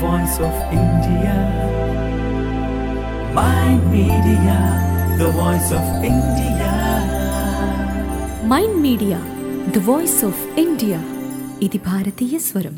voice of India. Mind Media, the voice of India. Mind Media the voice of India ఇది భారతీయ స్వరం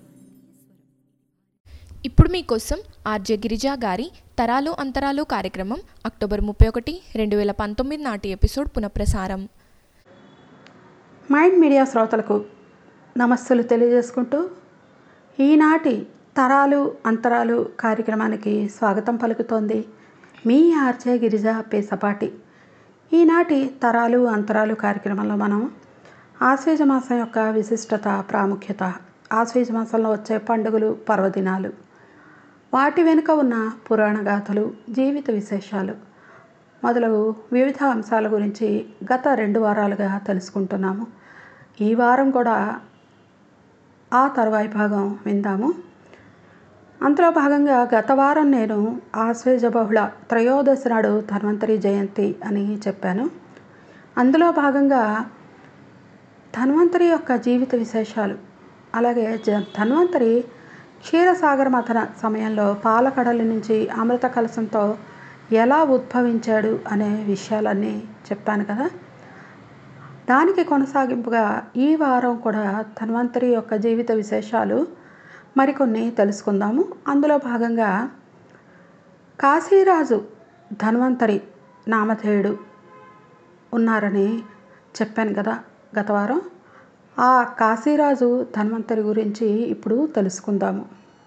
ఇప్పుడు మీకోసం ఆర్జే గిరిజా గారి తరాలు అంతరాలు కార్యక్రమం అక్టోబర్ ముప్పై ఒకటి రెండు వేల పంతొమ్మిది నాటి ఎపిసోడ్ పునఃప్రసారం మైండ్ మీడియా శ్రోతలకు నమస్సులు తెలియజేసుకుంటూ ఈనాటి తరాలు అంతరాలు కార్యక్రమానికి స్వాగతం పలుకుతోంది మీ ఆర్జే గిరిజ పేసపాటి ఈనాటి తరాలు అంతరాలు కార్యక్రమంలో మనం ఆశ్వేజ మాసం యొక్క విశిష్టత ప్రాముఖ్యత ఆశ్వేజ మాసంలో వచ్చే పండుగలు పర్వదినాలు వాటి వెనుక ఉన్న పురాణ గాథలు జీవిత విశేషాలు మొదలగు వివిధ అంశాల గురించి గత రెండు వారాలుగా తెలుసుకుంటున్నాము ఈ వారం కూడా ఆ తర్వాయి భాగం విందాము అందులో భాగంగా గత వారం నేను ఆశ్వేజ బహుళ త్రయోదశి నాడు ధన్వంతరి జయంతి అని చెప్పాను అందులో భాగంగా ధన్వంతరి యొక్క జీవిత విశేషాలు అలాగే జ ధన్వంతరి క్షీరసాగర మథన సమయంలో పాలకడలి నుంచి అమృత కలశంతో ఎలా ఉద్భవించాడు అనే విషయాలన్నీ చెప్పాను కదా దానికి కొనసాగింపుగా ఈ వారం కూడా ధన్వంతరి యొక్క జీవిత విశేషాలు మరికొన్ని తెలుసుకుందాము అందులో భాగంగా కాశీరాజు ధన్వంతరి నామధేయుడు ఉన్నారని చెప్పాను కదా గత వారం ఆ కాశీరాజు ధన్వంతరి గురించి ఇప్పుడు తెలుసుకుందాము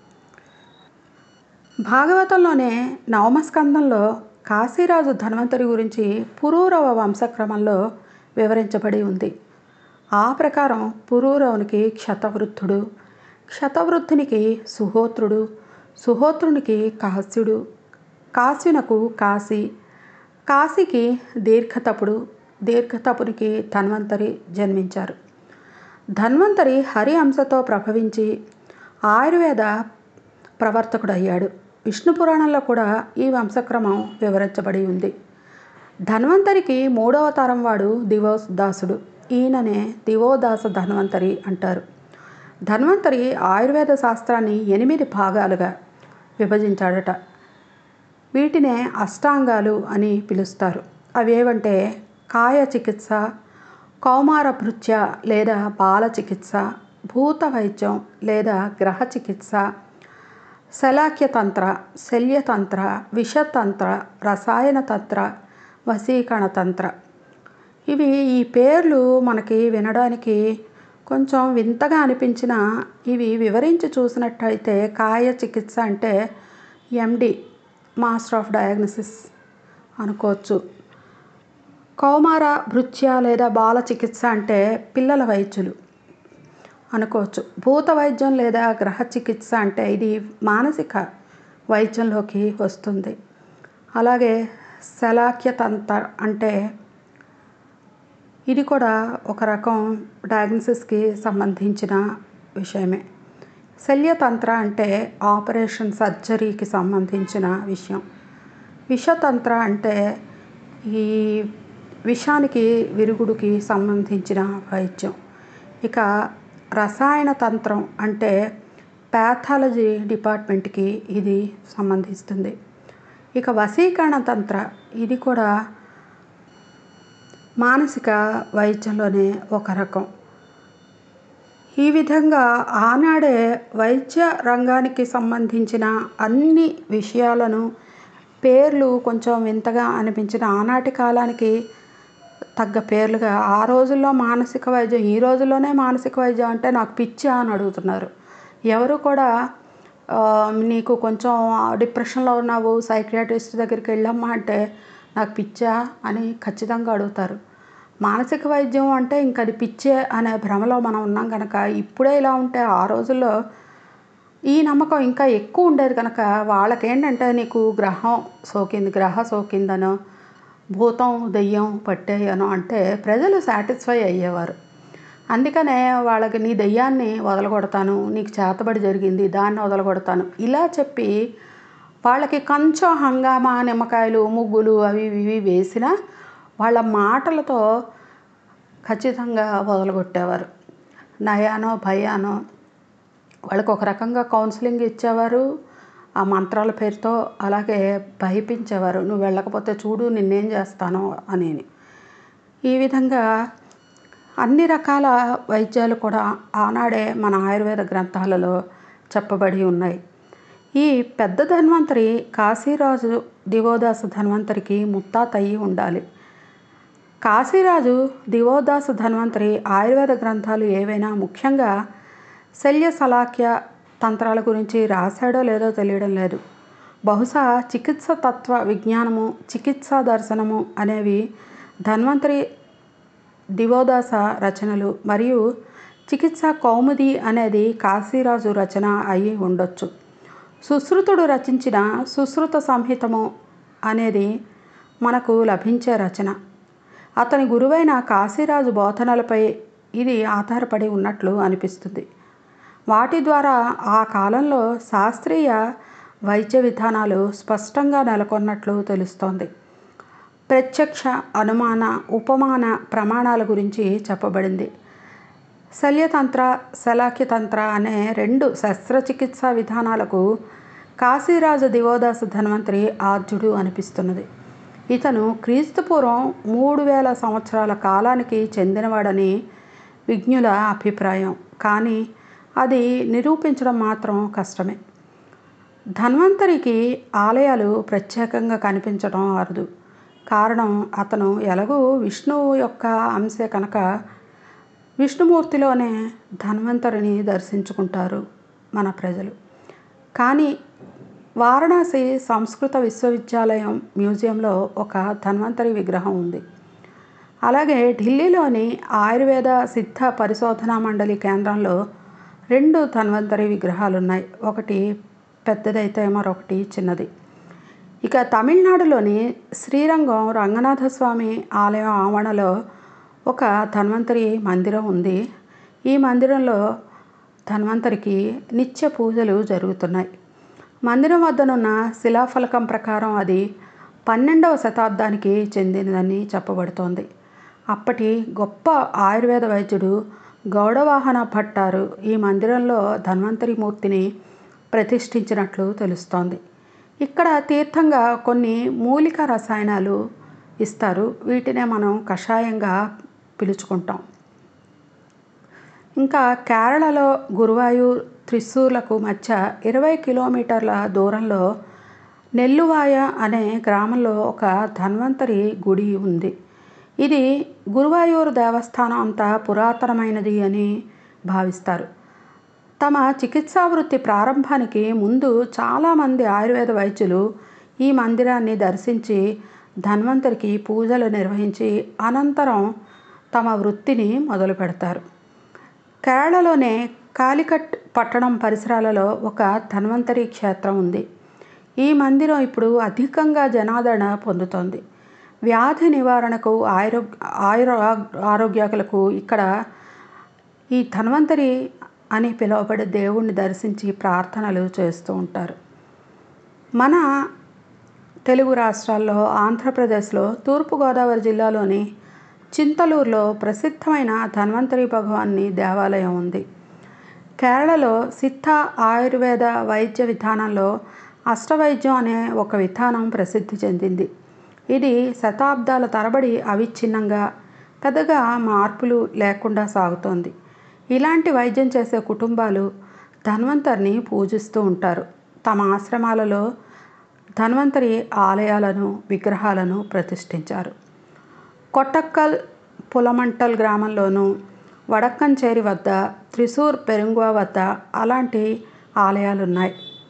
భాగవతంలోనే నవమస్కందంలో కాశీరాజు ధన్వంతరి గురించి పురూరవ వంశక్రమంలో వివరించబడి ఉంది ఆ ప్రకారం పురూరవునికి క్షతవృద్ధుడు క్షతవృద్ధునికి సుహోత్రుడు సుహోత్రునికి కాశ్యుడు కాశ్యునకు కాశీ కాశీకి దీర్ఘతపుడు దీర్ఘతపునికి ధన్వంతరి జన్మించారు ధన్వంతరి హరి అంశతో ప్రభవించి ఆయుర్వేద ప్రవర్తకుడయ్యాడు విష్ణు పురాణంలో కూడా ఈ వంశక్రమం వివరించబడి ఉంది ధన్వంతరికి మూడవ తరం వాడు దివోదాసుడు ఈయననే దివోదాస ధన్వంతరి అంటారు ధన్వంతరి ఆయుర్వేద శాస్త్రాన్ని ఎనిమిది భాగాలుగా విభజించాడట వీటినే అష్టాంగాలు అని పిలుస్తారు అవేవంటే కాయ చికిత్స కౌమార భృత్య లేదా బాల చికిత్స భూత వైద్యం లేదా గ్రహ చికిత్స శలాక్యతంత్ర శల్యతంత్ర విషతంత్ర రసాయన తంత్ర వశీకరణ తంత్ర ఇవి ఈ పేర్లు మనకి వినడానికి కొంచెం వింతగా అనిపించిన ఇవి వివరించి చూసినట్టయితే కాయ చికిత్స అంటే ఎండి మాస్టర్ ఆఫ్ డయాగ్నసిస్ అనుకోవచ్చు కౌమార భృత్య లేదా బాల చికిత్స అంటే పిల్లల వైద్యులు అనుకోవచ్చు భూత వైద్యం లేదా గ్రహ చికిత్స అంటే ఇది మానసిక వైద్యంలోకి వస్తుంది అలాగే శలాక్యతంత్ర అంటే ఇది కూడా ఒక రకం డయాగ్నసిస్కి సంబంధించిన విషయమే శల్యతంత్ర అంటే ఆపరేషన్ సర్జరీకి సంబంధించిన విషయం విషతంత్ర అంటే ఈ విషానికి విరుగుడుకి సంబంధించిన వైద్యం ఇక రసాయన తంత్రం అంటే ప్యాథాలజీ డిపార్ట్మెంట్కి ఇది సంబంధిస్తుంది ఇక వశీకరణ తంత్ర ఇది కూడా మానసిక వైద్యంలోనే ఒక రకం ఈ విధంగా ఆనాడే వైద్య రంగానికి సంబంధించిన అన్ని విషయాలను పేర్లు కొంచెం వింతగా అనిపించిన ఆనాటి కాలానికి తగ్గ పేర్లుగా ఆ రోజుల్లో మానసిక వైద్యం ఈ రోజుల్లోనే మానసిక వైద్యం అంటే నాకు పిచ్చా అని అడుగుతున్నారు ఎవరు కూడా నీకు కొంచెం డిప్రెషన్లో ఉన్నావు సైక్రియాటిస్ట్ దగ్గరికి వెళ్ళమ్మా అంటే నాకు పిచ్చా అని ఖచ్చితంగా అడుగుతారు మానసిక వైద్యం అంటే ఇంక అది పిచ్చే అనే భ్రమలో మనం ఉన్నాం కనుక ఇప్పుడే ఇలా ఉంటే ఆ రోజుల్లో ఈ నమ్మకం ఇంకా ఎక్కువ ఉండేది కనుక వాళ్ళకేంటంటే నీకు గ్రహం సోకింది గ్రహ సోకిందనో భూతం దెయ్యం పట్టేయనో అంటే ప్రజలు సాటిస్ఫై అయ్యేవారు అందుకనే వాళ్ళకి నీ దెయ్యాన్ని వదలగొడతాను నీకు చేతబడి జరిగింది దాన్ని వదలగొడతాను ఇలా చెప్పి వాళ్ళకి కొంచెం హంగామా నిమ్మకాయలు ముగ్గులు అవి ఇవి వేసిన వాళ్ళ మాటలతో ఖచ్చితంగా వదలగొట్టేవారు నయానో భయానో వాళ్ళకి ఒక రకంగా కౌన్సిలింగ్ ఇచ్చేవారు ఆ మంత్రాల పేరుతో అలాగే భయపించేవారు నువ్వు వెళ్ళకపోతే చూడు నిన్నేం చేస్తాను అని ఈ విధంగా అన్ని రకాల వైద్యాలు కూడా ఆనాడే మన ఆయుర్వేద గ్రంథాలలో చెప్పబడి ఉన్నాయి ఈ పెద్ద ధన్వంతరి కాశీరాజు దివోదాస ధన్వంతరికి ముత్తాత అయి ఉండాలి కాశీరాజు దివోదాస ధన్వంతరి ఆయుర్వేద గ్రంథాలు ఏవైనా ముఖ్యంగా శల్య సలాఖ్య తంత్రాల గురించి రాశాడో లేదో తెలియడం లేదు బహుశా చికిత్స తత్వ విజ్ఞానము చికిత్సా దర్శనము అనేవి ధన్వంతరి దివోదాస రచనలు మరియు చికిత్సా కౌముది అనేది కాశీరాజు రచన అయి ఉండొచ్చు సుశ్రుతుడు రచించిన సుశ్రుత సంహితము అనేది మనకు లభించే రచన అతని గురువైన కాశీరాజు బోధనలపై ఇది ఆధారపడి ఉన్నట్లు అనిపిస్తుంది వాటి ద్వారా ఆ కాలంలో శాస్త్రీయ వైద్య విధానాలు స్పష్టంగా నెలకొన్నట్లు తెలుస్తోంది ప్రత్యక్ష అనుమాన ఉపమాన ప్రమాణాల గురించి చెప్పబడింది శల్యతంత్ర శలాఖ్యతంత్ర అనే రెండు శస్త్రచికిత్సా విధానాలకు కాశీరాజు దివోదాస ధన్వంతరి ఆర్జుడు అనిపిస్తున్నది ఇతను క్రీస్తుపూర్వం మూడు వేల సంవత్సరాల కాలానికి చెందినవాడని విజ్ఞుల అభిప్రాయం కానీ అది నిరూపించడం మాత్రం కష్టమే ధన్వంతరికి ఆలయాలు ప్రత్యేకంగా కనిపించడం అరుదు కారణం అతను ఎలాగూ విష్ణువు యొక్క అంశే కనుక విష్ణుమూర్తిలోనే ధన్వంతరిని దర్శించుకుంటారు మన ప్రజలు కానీ వారణాసి సంస్కృత విశ్వవిద్యాలయం మ్యూజియంలో ఒక ధన్వంతరి విగ్రహం ఉంది అలాగే ఢిల్లీలోని ఆయుర్వేద సిద్ధ పరిశోధనా మండలి కేంద్రంలో రెండు ధన్వంతరి విగ్రహాలు ఉన్నాయి ఒకటి పెద్దదైతే మరొకటి చిన్నది ఇక తమిళనాడులోని శ్రీరంగం రంగనాథస్వామి ఆలయం ఆవరణలో ఒక ధన్వంతరి మందిరం ఉంది ఈ మందిరంలో ధన్వంతరికి నిత్య పూజలు జరుగుతున్నాయి మందిరం వద్దనున్న శిలాఫలకం ప్రకారం అది పన్నెండవ శతాబ్దానికి చెందినదని చెప్పబడుతోంది అప్పటి గొప్ప ఆయుర్వేద వైద్యుడు గౌడవాహన భట్టారు ఈ మందిరంలో ధన్వంతరి మూర్తిని ప్రతిష్ఠించినట్లు తెలుస్తోంది ఇక్కడ తీర్థంగా కొన్ని మూలిక రసాయనాలు ఇస్తారు వీటినే మనం కషాయంగా పిలుచుకుంటాం ఇంకా కేరళలో గురువాయూర్ త్రిశూర్లకు మధ్య ఇరవై కిలోమీటర్ల దూరంలో నెల్లువాయ అనే గ్రామంలో ఒక ధన్వంతరి గుడి ఉంది ఇది గురువాయూర్ దేవస్థానం అంత పురాతనమైనది అని భావిస్తారు తమ చికిత్సా వృత్తి ప్రారంభానికి ముందు చాలామంది ఆయుర్వేద వైద్యులు ఈ మందిరాన్ని దర్శించి ధన్వంతరికి పూజలు నిర్వహించి అనంతరం తమ వృత్తిని మొదలు పెడతారు కేరళలోనే కాలికట్ పట్టణం పరిసరాలలో ఒక ధన్వంతరి క్షేత్రం ఉంది ఈ మందిరం ఇప్పుడు అధికంగా జనాదరణ పొందుతోంది వ్యాధి నివారణకు ఆయురో ఆయుర ఆరోగ్యాలకు ఇక్కడ ఈ ధన్వంతరి అని పిలువబడే దేవుణ్ణి దర్శించి ప్రార్థనలు చేస్తూ ఉంటారు మన తెలుగు రాష్ట్రాల్లో ఆంధ్రప్రదేశ్లో తూర్పుగోదావరి జిల్లాలోని చింతలూరులో ప్రసిద్ధమైన ధన్వంతరి భగవాన్ని దేవాలయం ఉంది కేరళలో సిద్ధ ఆయుర్వేద వైద్య విధానంలో అష్టవైద్యం అనే ఒక విధానం ప్రసిద్ధి చెందింది ఇది శతాబ్దాల తరబడి అవిచ్ఛిన్నంగా పెద్దగా మార్పులు లేకుండా సాగుతోంది ఇలాంటి వైద్యం చేసే కుటుంబాలు ధన్వంతరిని పూజిస్తూ ఉంటారు తమ ఆశ్రమాలలో ధన్వంతరి ఆలయాలను విగ్రహాలను ప్రతిష్ఠించారు కొట్టక్కల్ పులమంటల్ గ్రామంలోనూ వడక్కంచేరి వద్ద త్రిశూర్ పెరుంగువ వద్ద అలాంటి ఆలయాలు ఉన్నాయి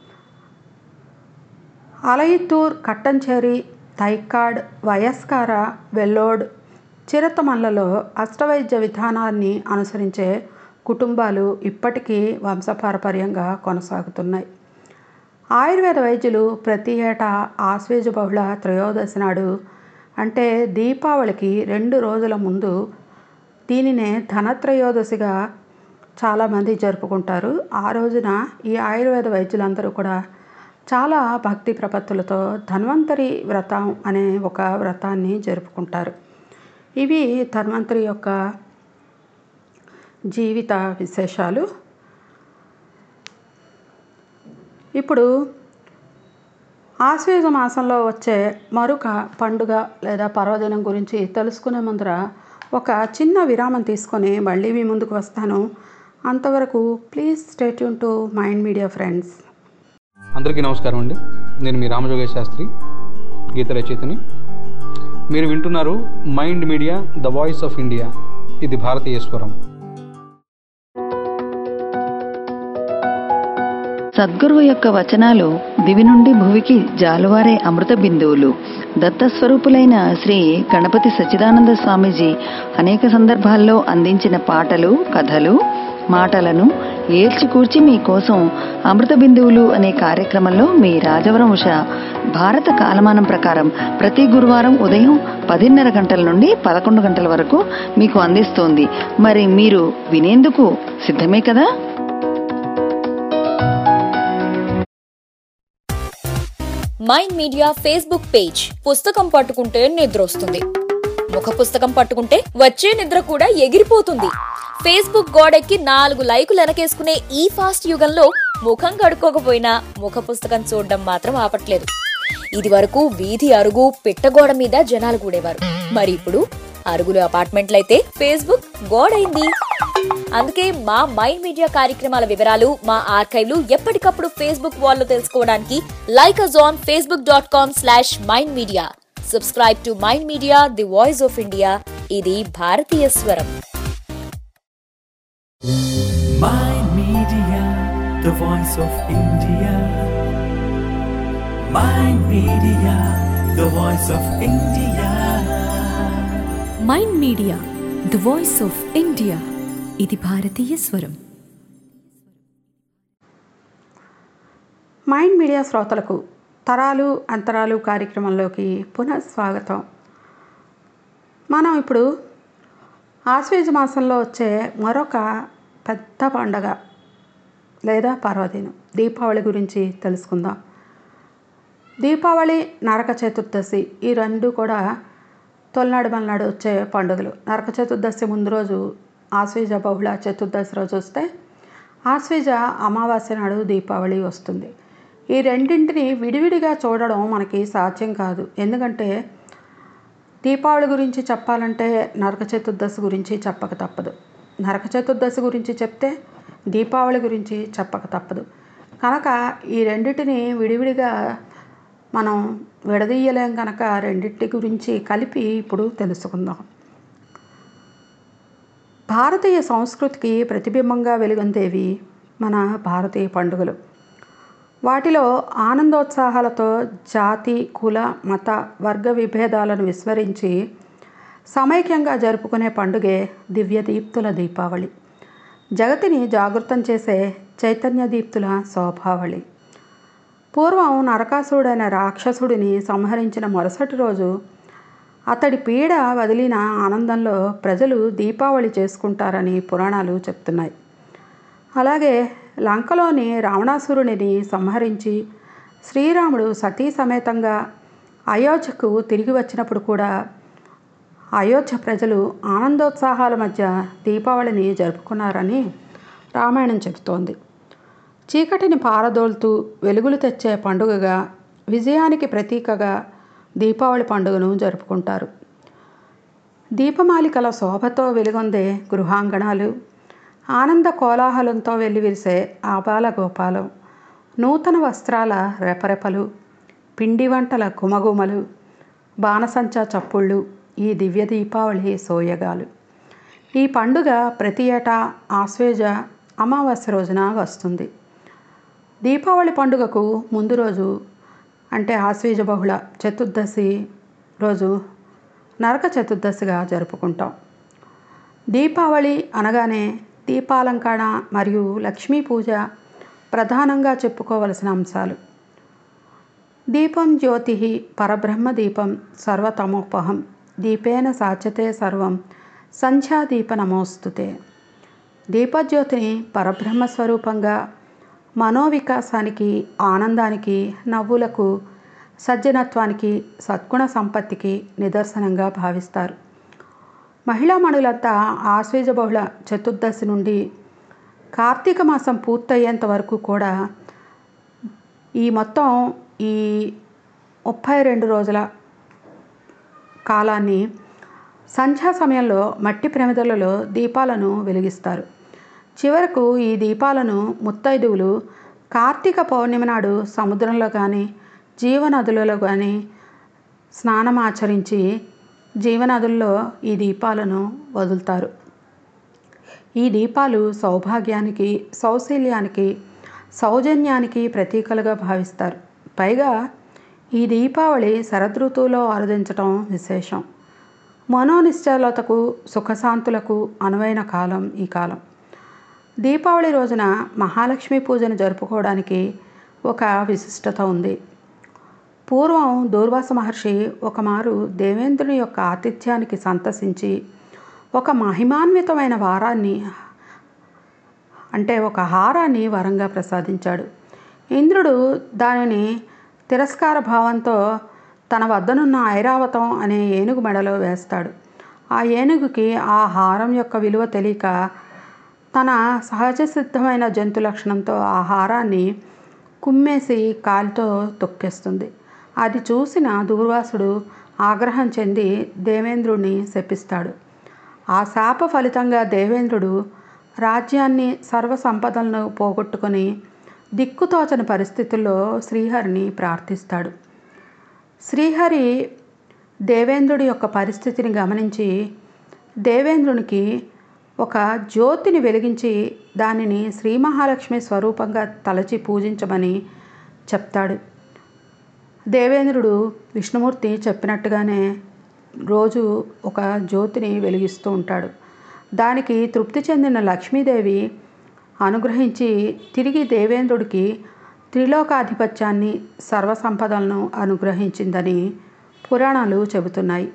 అలయితూర్ కట్టంచేరి తైకాడ్ వయస్కార వెల్లోడ్ చిరతమల్లలో అష్టవైద్య విధానాన్ని అనుసరించే కుటుంబాలు ఇప్పటికీ వంశపారపర్యంగా కొనసాగుతున్నాయి ఆయుర్వేద వైద్యులు ప్రతి ఏటా ఆశ్వేజ బహుళ త్రయోదశి నాడు అంటే దీపావళికి రెండు రోజుల ముందు దీనినే ధనత్రయోదశిగా చాలామంది జరుపుకుంటారు ఆ రోజున ఈ ఆయుర్వేద వైద్యులందరూ కూడా చాలా భక్తి ప్రపత్తులతో ధన్వంతరి వ్రతం అనే ఒక వ్రతాన్ని జరుపుకుంటారు ఇవి ధన్వంతరి యొక్క జీవిత విశేషాలు ఇప్పుడు ఆశ్వేజ మాసంలో వచ్చే మరొక పండుగ లేదా పర్వదినం గురించి తెలుసుకునే ముందర ఒక చిన్న విరామం తీసుకొని మళ్ళీ మీ ముందుకు వస్తాను అంతవరకు please stay tune to Mind Media friends అందరికీ నమస్కారం అండి నేను మీ రామజోగేశ్ శాస్త్రి గీత రచయితని మీరు వింటున్నారు Mind Media the voice of India ఇది భారతీయ స్వరం సద్గురువు యొక్క వచనాలు దివి నుండి భువికి జాలువారే అమృత బిందువులు దత్తస్వరూపులైన శ్రీ గణపతి సచ్చిదానంద స్వామీజీ అనేక సందర్భాల్లో అందించిన పాటలు కథలు మాటలను ఏల్చికూర్చి మీకోసం అమృత బిందువులు అనే కార్యక్రమంలో మీ రాజవరం ఉష భారత కాలమానం ప్రకారం ప్రతి గురువారం ఉదయం పదిన్నర గంటల నుండి పదకొండు గంటల వరకు మీకు అందిస్తోంది మరి మీరు వినేందుకు సిద్ధమే కదా మైండ్ మీడియా ఫేస్బుక్ పేజ్ పుస్తకం పట్టుకుంటే నిద్ర వస్తుంది ముఖ పుస్తకం పట్టుకుంటే వచ్చే నిద్ర కూడా ఎగిరిపోతుంది ఫేస్బుక్ గోడెక్కి నాలుగు లైకులు వెనకేసుకునే ఈ ఫాస్ట్ యుగంలో ముఖం కడుక్కోకపోయినా ముఖ పుస్తకం చూడడం మాత్రం ఆపట్లేదు ఇది వరకు వీధి అరుగు పిట్టగోడ మీద జనాలు కూడేవారు మరి ఇప్పుడు అరుగులు అపార్ట్మెంట్లయితే ఫేస్బుక్ గోడైంది అందుకే మా మైండ్ మీడియా కార్యక్రమాల వివరాలు మా ఆర్కైవ్లు ఎప్పటికప్పుడు ఫేస్బుక్ వాల్లో తెలుసుకోవడానికి like us on Facebook dot com slash Mind Media subscribe to Mind Media the voice of India ఇది భారతీయ స్వరం Mind Media, the voice of India. Mind Media, the voice of India. Mind Media the voice of India ఇది భారతీయ స్వరం Mind media శ్రోతలకు తరాలు అంతరాలు కార్యక్రమంలోకి పునః స్వాగతం మనం ఇప్పుడు ఆశ్వేజ మాసంలో వచ్చే మరొక పెద్ద పండగ లేదా పర్వదినం దీపావళి గురించి తెలుసుకుందాం దీపావళి నరక చతుర్దశి ఈ రెండు కూడా తొలినాడు మలనాడు వచ్చే పండుగలు నరక చతుర్దశి ముందు రోజు ఆశ్వేజ బహుళ చతుర్దశి రోజు వస్తే ఆశ్వేజ అమావాస్య నాడు దీపావళి వస్తుంది ఈ రెండింటిని విడివిడిగా చూడడం మనకి సాధ్యం కాదు ఎందుకంటే దీపావళి గురించి చెప్పాలంటే నరక చతుర్దశి గురించి చెప్పక తప్పదు నరక చతుర్దశి గురించి చెప్తే దీపావళి గురించి చెప్పక తప్పదు కనుక ఈ రెండింటిని విడివిడిగా మనం విడదీయలేం కనుక రెండింటి గురించి కలిపి ఇప్పుడు తెలుసుకుందాం భారతీయ సంస్కృతికి ప్రతిబింబంగా వెలుగొందేవి మన భారతీయ పండుగలు వాటిలో ఆనందోత్సాహాలతో జాతి కుల మత వర్గ విభేదాలను విస్మరించి సమైక్యంగా జరుపుకునే పండుగే దివ్యదీప్తుల దీపావళి జగతిని జాగృతం చేసే చైతన్య దీప్తుల శోభావళి పూర్వం నరకాసురుడైన రాక్షసుడిని సంహరించిన మరుసటి రోజు అతడి పీడ వదిలిన ఆనందంలో ప్రజలు దీపావళి చేసుకుంటారని పురాణాలు చెప్తున్నాయి అలాగే లంకలోని రావణాసురుడిని సంహరించి శ్రీరాముడు సతీ సమేతంగా అయోధ్యకు తిరిగి వచ్చినప్పుడు కూడా అయోధ్య ప్రజలు ఆనందోత్సాహాల మధ్య దీపావళిని జరుపుకున్నారని రామాయణం చెబుతోంది చీకటిని పారదోలుతూ వెలుగులు తెచ్చే పండుగగా విజయానికి ప్రతీకగా దీపావళి పండుగను జరుపుకుంటారు దీపమాలికల శోభతో వెలుగొందే గృహాంగణాలు ఆనంద కోలాహలంతో వెల్లివిరిసే ఆబాల గోపాలం నూతన వస్త్రాల రెపరెపలు పిండి వంటల గుమగుమలు బాణసంచా చప్పుళ్ళు ఈ దివ్య దీపావళి సోయగాలు ఈ పండుగ ప్రతి ఏటా ఆశ్వేజ అమావాస్య రోజున వస్తుంది దీపావళి పండుగకు ముందు రోజు అంటే ఆశ్వేజ బహుళ చతుర్దశి రోజు నరక చతుర్దశిగా జరుపుకుంటాం దీపావళి అనగానే దీపాలంకరణ మరియు లక్ష్మీ పూజ ప్రధానంగా చెప్పుకోవలసిన అంశాలు దీపం జ్యోతి పరబ్రహ్మ దీపం సర్వతమోపహం దీపేన సాచతే సర్వం సంధ్యాదీప నమోస్తుతే దీపజ్యోతిని పరబ్రహ్మ స్వరూపంగా మనోవికాసానికి ఆనందానికి నవ్వులకు సజ్జనత్వానికి సద్గుణ సంపత్తికి నిదర్శనంగా భావిస్తారు మహిళామణులంతా ఆశ్వేజ బహుళ చతుర్దశి నుండి కార్తీక మాసం పూర్తయ్యేంత వరకు కూడా ఈ మొత్తం ఈ ముప్పై రెండు రోజుల కాలాన్ని సంధ్యా సమయంలో మట్టి ప్రమిదలలో దీపాలను వెలిగిస్తారు చివరకు ఈ దీపాలను ముత్తైదువులు కార్తీక పౌర్ణిమ నాడు సముద్రంలో కానీ జీవనదులలో కానీ స్నానం ఆచరించి జీవనదుల్లో ఈ దీపాలను వదులుతారు ఈ దీపాలు సౌభాగ్యానికి సౌశల్యానికి సౌజన్యానికి ప్రతీకలుగా భావిస్తారు పైగా ఈ దీపావళి శరదృతువులో ఆరాధించటం విశేషం మనోనిశ్చలతకు సుఖశాంతులకు అనువైన కాలం ఈ కాలం దీపావళి రోజున మహాలక్ష్మి పూజను జరుపుకోవడానికి ఒక విశిష్టత ఉంది పూర్వం దూర్వాస మహర్షి ఒకమారు దేవేంద్రుని యొక్క ఆతిథ్యానికి సంతసించి ఒక మహిమాన్వితమైన వారాన్ని అంటే ఒక హారాన్ని వరంగా ప్రసాదించాడు ఇంద్రుడు దానిని తిరస్కార భావంతో తన వద్దనున్న ఐరావతం అనే ఏనుగు మెడలో వేస్తాడు ఆ ఏనుగుకి ఆ హారం యొక్క విలువ తెలియక తన సహజ సిద్ధమైన జంతు లక్షణంతో ఆ హారాన్ని కుమ్మేసి కాలితో తొక్కేస్తుంది అది చూసిన దూర్వాసుడు ఆగ్రహం చెంది దేవేంద్రుడిని శపిస్తాడు ఆ శాప ఫలితంగా దేవేంద్రుడు రాజ్యాన్ని సర్వ సంపదలను పోగొట్టుకొని దిక్కుతోచని పరిస్థితుల్లో శ్రీహరిని ప్రార్థిస్తాడు శ్రీహరి దేవేంద్రుడి యొక్క పరిస్థితిని గమనించి దేవేంద్రునికి ఒక జ్యోతిని వెలిగించి దానిని శ్రీ మహాలక్ష్మి స్వరూపంగా తలచి పూజించమని చెప్తాడు దేవేంద్రుడు విష్ణుమూర్తి చెప్పినట్టుగానే రోజు ఒక జ్యోతిని వెలిగిస్తూ ఉంటాడు దానికి తృప్తి చెందిన లక్ష్మీదేవి అనుగ్రహించి తిరిగి దేవేంద్రుడికి త్రిలోకాధిపత్యాన్ని సర్వసంపదలను అనుగ్రహించిందని పురాణాలు చెబుతున్నాయి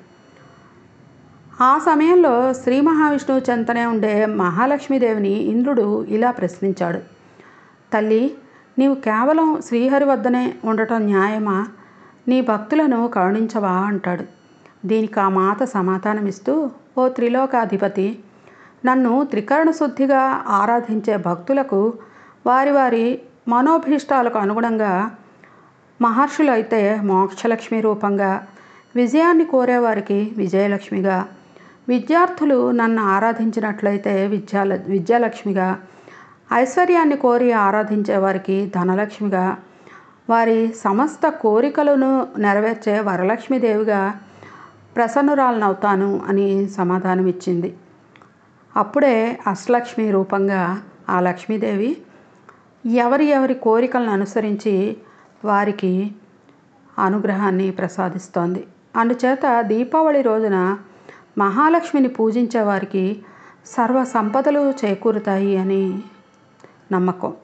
ఆ సమయంలో శ్రీ మహావిష్ణువు చెంతనే ఉండే మహాలక్ష్మీదేవిని ఇంద్రుడు ఇలా ప్రశ్నించాడు తల్లి నీవు కేవలం శ్రీహరి వద్దనే ఉండటం న్యాయమా నీ భక్తులను కరుణించవా అంటాడు దీనికి ఆ మాత సమాధానమిస్తూ ఓ త్రిలోకాధిపతి నన్ను త్రికరణ శుద్ధిగా ఆరాధించే భక్తులకు వారి వారి మనోభీష్టాలకు అనుగుణంగా మహర్షులైతే మోక్షలక్ష్మి రూపంగా విజయాన్ని కోరేవారికి విజయలక్ష్మిగా విద్యార్థులు నన్ను ఆరాధించినట్లయితే విద్యాల విద్యాలక్ష్మిగా ఐశ్వర్యాన్ని కోరి ఆరాధించే వారికి ధనలక్ష్మిగా వారి సమస్త కోరికలను నెరవేర్చే వరలక్ష్మీదేవిగా ప్రసన్నురాలనవుతాను అని సమాధానం ఇచ్చింది అప్పుడే అష్టలక్ష్మి రూపంగా ఆ లక్ష్మీదేవి ఎవరి ఎవరి కోరికలను అనుసరించి వారికి అనుగ్రహాన్ని ప్రసాదిస్తోంది అందుచేత దీపావళి రోజున మహాలక్ష్మిని పూజించే వారికి సర్వ సంపదలు చేకూరుతాయి అని నమ్మకం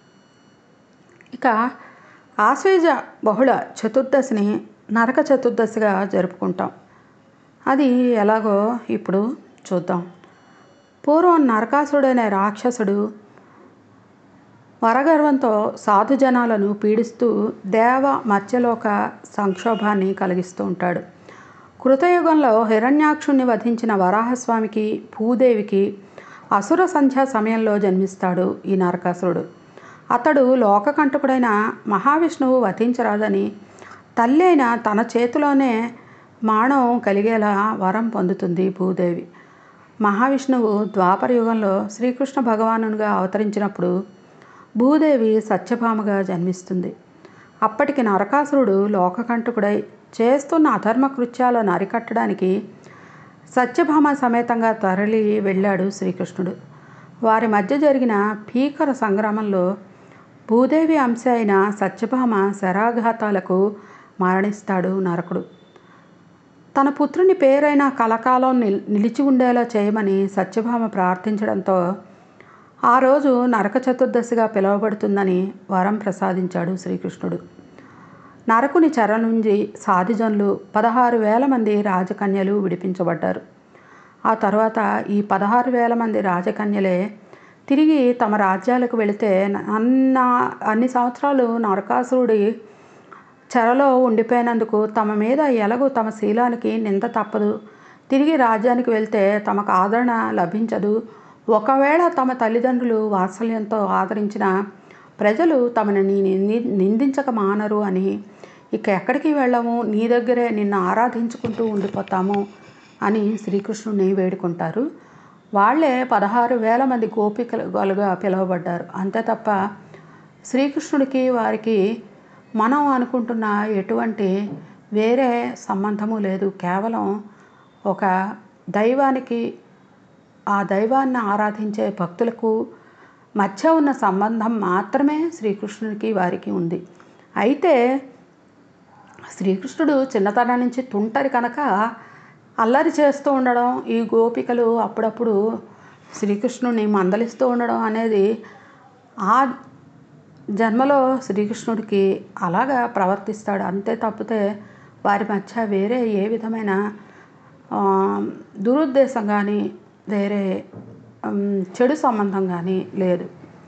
ఇక ఆశ్వేజ బహుళ చతుర్దశిని నరక చతుర్దశిగా జరుపుకుంటాం అది ఎలాగో ఇప్పుడు చూద్దాం పూర్వం నరకాసుడనే రాక్షసుడు వరగర్వంతో సాధు జనాలను పీడిస్తూ దేవ మత్స్యలోక సంక్షోభాన్ని కలిగిస్తూ ఉంటాడు కృతయుగంలో హిరణ్యాక్షుణ్ణి వధించిన వరాహస్వామికి భూదేవికి అసుర సంధ్యా సమయంలో జన్మిస్తాడు ఈ నరకాసురుడు అతడు లోకకంటకుడైన మహావిష్ణువు వధించరాదని తల్లి అయిన తన చేతిలోనే మానవం కలిగేలా వరం పొందుతుంది భూదేవి మహావిష్ణువు ద్వాపర యుగంలో శ్రీకృష్ణ భగవానునిగా అవతరించినప్పుడు భూదేవి సత్యభామగా జన్మిస్తుంది అప్పటికి నరకాసురుడు లోకకంటకుడై చేస్తున్న అధర్మ కృత్యాలను అరికట్టడానికి సత్యభామ సమేతంగా తరలి వెళ్ళాడు శ్రీకృష్ణుడు వారి మధ్య జరిగిన భీకర సంగ్రామంలో భూదేవి అంశ అయిన సత్యభామ శరాఘాతాలకు మరణిస్తాడు నరకుడు తన పుత్రుని పేరైన కలకాలం నిల్ నిలిచి ఉండేలా చేయమని సత్యభామ ప్రార్థించడంతో ఆ రోజు నరక చతుర్దశిగా పిలువబడుతుందని వరం ప్రసాదించాడు శ్రీకృష్ణుడు నరకుని చెర నుంచి సాధిజనులు పదహారు వేల మంది రాజకన్యలు విడిపించబడ్డారు ఆ తర్వాత ఈ పదహారు వేల మంది రాజకన్యలే తిరిగి తమ రాజ్యాలకు వెళితే అన్న అన్ని సంవత్సరాలు నరకాసురుడి చెరలో ఉండిపోయినందుకు తమ మీద ఎలాగో తమ శీలానికి నింద తప్పదు తిరిగి రాజ్యానికి వెళ్తే తమకు ఆదరణ లభించదు ఒకవేళ తమ తల్లిదండ్రులు వాత్సల్యంతో ఆదరించిన ప్రజలు తమని ని- నిందించక మానరు అని ఇక ఎక్కడికి వెళ్ళము నీ దగ్గరే నిన్ను ఆరాధించుకుంటూ ఉండిపోతాము అని శ్రీకృష్ణుని వేడుకుంటారు వాళ్ళే పదహారు వేల మంది గోపికలుగా పిలువబడ్డారు అంతే తప్ప శ్రీకృష్ణుడికి వారికి మనం అనుకుంటున్న ఎటువంటి వేరే సంబంధము లేదు కేవలం ఒక దైవానికి ఆ దైవాన్ని ఆరాధించే భక్తులకు మధ్య ఉన్న సంబంధం మాత్రమే శ్రీకృష్ణునికి వారికి ఉంది అయితే శ్రీకృష్ణుడు చిన్నతనం నుంచి తుంటరి కనుక అల్లరి చేస్తూ ఉండడం ఈ గోపికలు అప్పుడప్పుడు శ్రీకృష్ణుని మందలిస్తూ ఉండడం అనేది ఆ జన్మలో శ్రీకృష్ణుడికి అలాగా ప్రవర్తిస్తాడు అంతే తప్పితే వారి మధ్య వేరే ఏ విధమైన ఆ, దురుద్దేశం కానీ వేరే ఉమ్, చెడు సంబంధం కానీ లేదు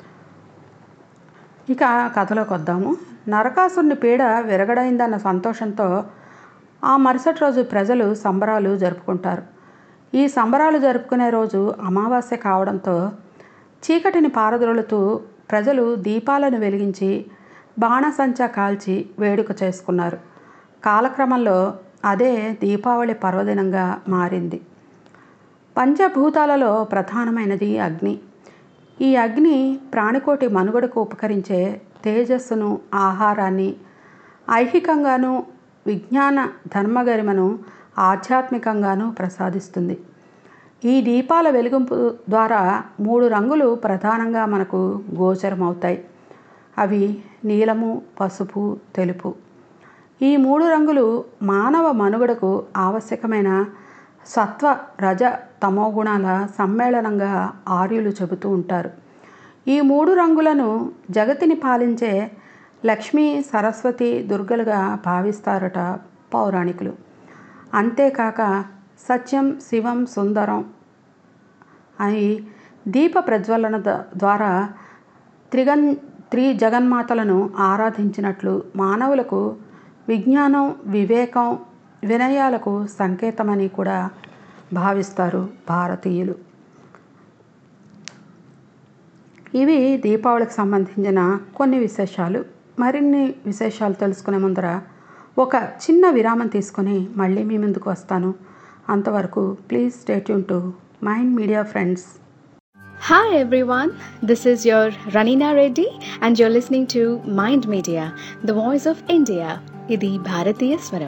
ఇక కథలోకి వద్దాము నరకాసురుని పీడ విరగడైందన్న సంతోషంతో ఆ మరుసటి రోజు ప్రజలు సంబరాలు జరుపుకుంటారు ఈ సంబరాలు జరుపుకునే రోజు అమావాస్య కావడంతో చీకటిని పారదొలుతూ ప్రజలు దీపాలను వెలిగించి బాణసంచా కాల్చి వేడుక చేసుకున్నారు కాలక్రమంలో అదే దీపావళి పర్వదినంగా మారింది పంచభూతాలలో ప్రధానమైనది అగ్ని ఈ అగ్ని ప్రాణికోటి మనుగడకు ఉపకరించే తేజస్సును ఆహారాన్ని ఐహికంగాను విజ్ఞాన ధర్మగరిమను ఆధ్యాత్మికంగాను ప్రసాదిస్తుంది ఈ దీపాల వెలిగింపు ద్వారా మూడు రంగులు ప్రధానంగా మనకు గోచరమవుతాయి అవి నీలము పసుపు తెలుపు ఈ మూడు రంగులు మానవ మనుగడకు ఆవశ్యకమైన సత్వ రజ తమో గుణాల సమ్మేళనంగా ఆర్యులు చెబుతూ ఉంటారు ఈ మూడు రంగులను జగతిని పాలించే లక్ష్మీ సరస్వతి దుర్గలుగా భావిస్తారట పౌరాణికులు అంతేకాక సత్యం శివం సుందరం అని దీప ప్రజ్వలన ద- ద్వారా త్రిగన్ త్రి జగన్మాతలను ఆరాధించినట్లు మానవులకు విజ్ఞానం వివేకం వినయాలకు సంకేతమని కూడా భావిస్తారు భారతీయులు ఇవి దీపావళికి సంబంధించిన కొన్ని విశేషాలు మరిన్ని విశేషాలు తెలుసుకునే ముందర ఒక చిన్న విరామం తీసుకొని మళ్ళీ మీ ముందుకు వస్తాను అంతవరకు please stay tune to Mind Media friends Hi everyone, this is your Ranina Reddy and you're listening to Mind Media, the voice of India. ఇది భారతీయ స్వరం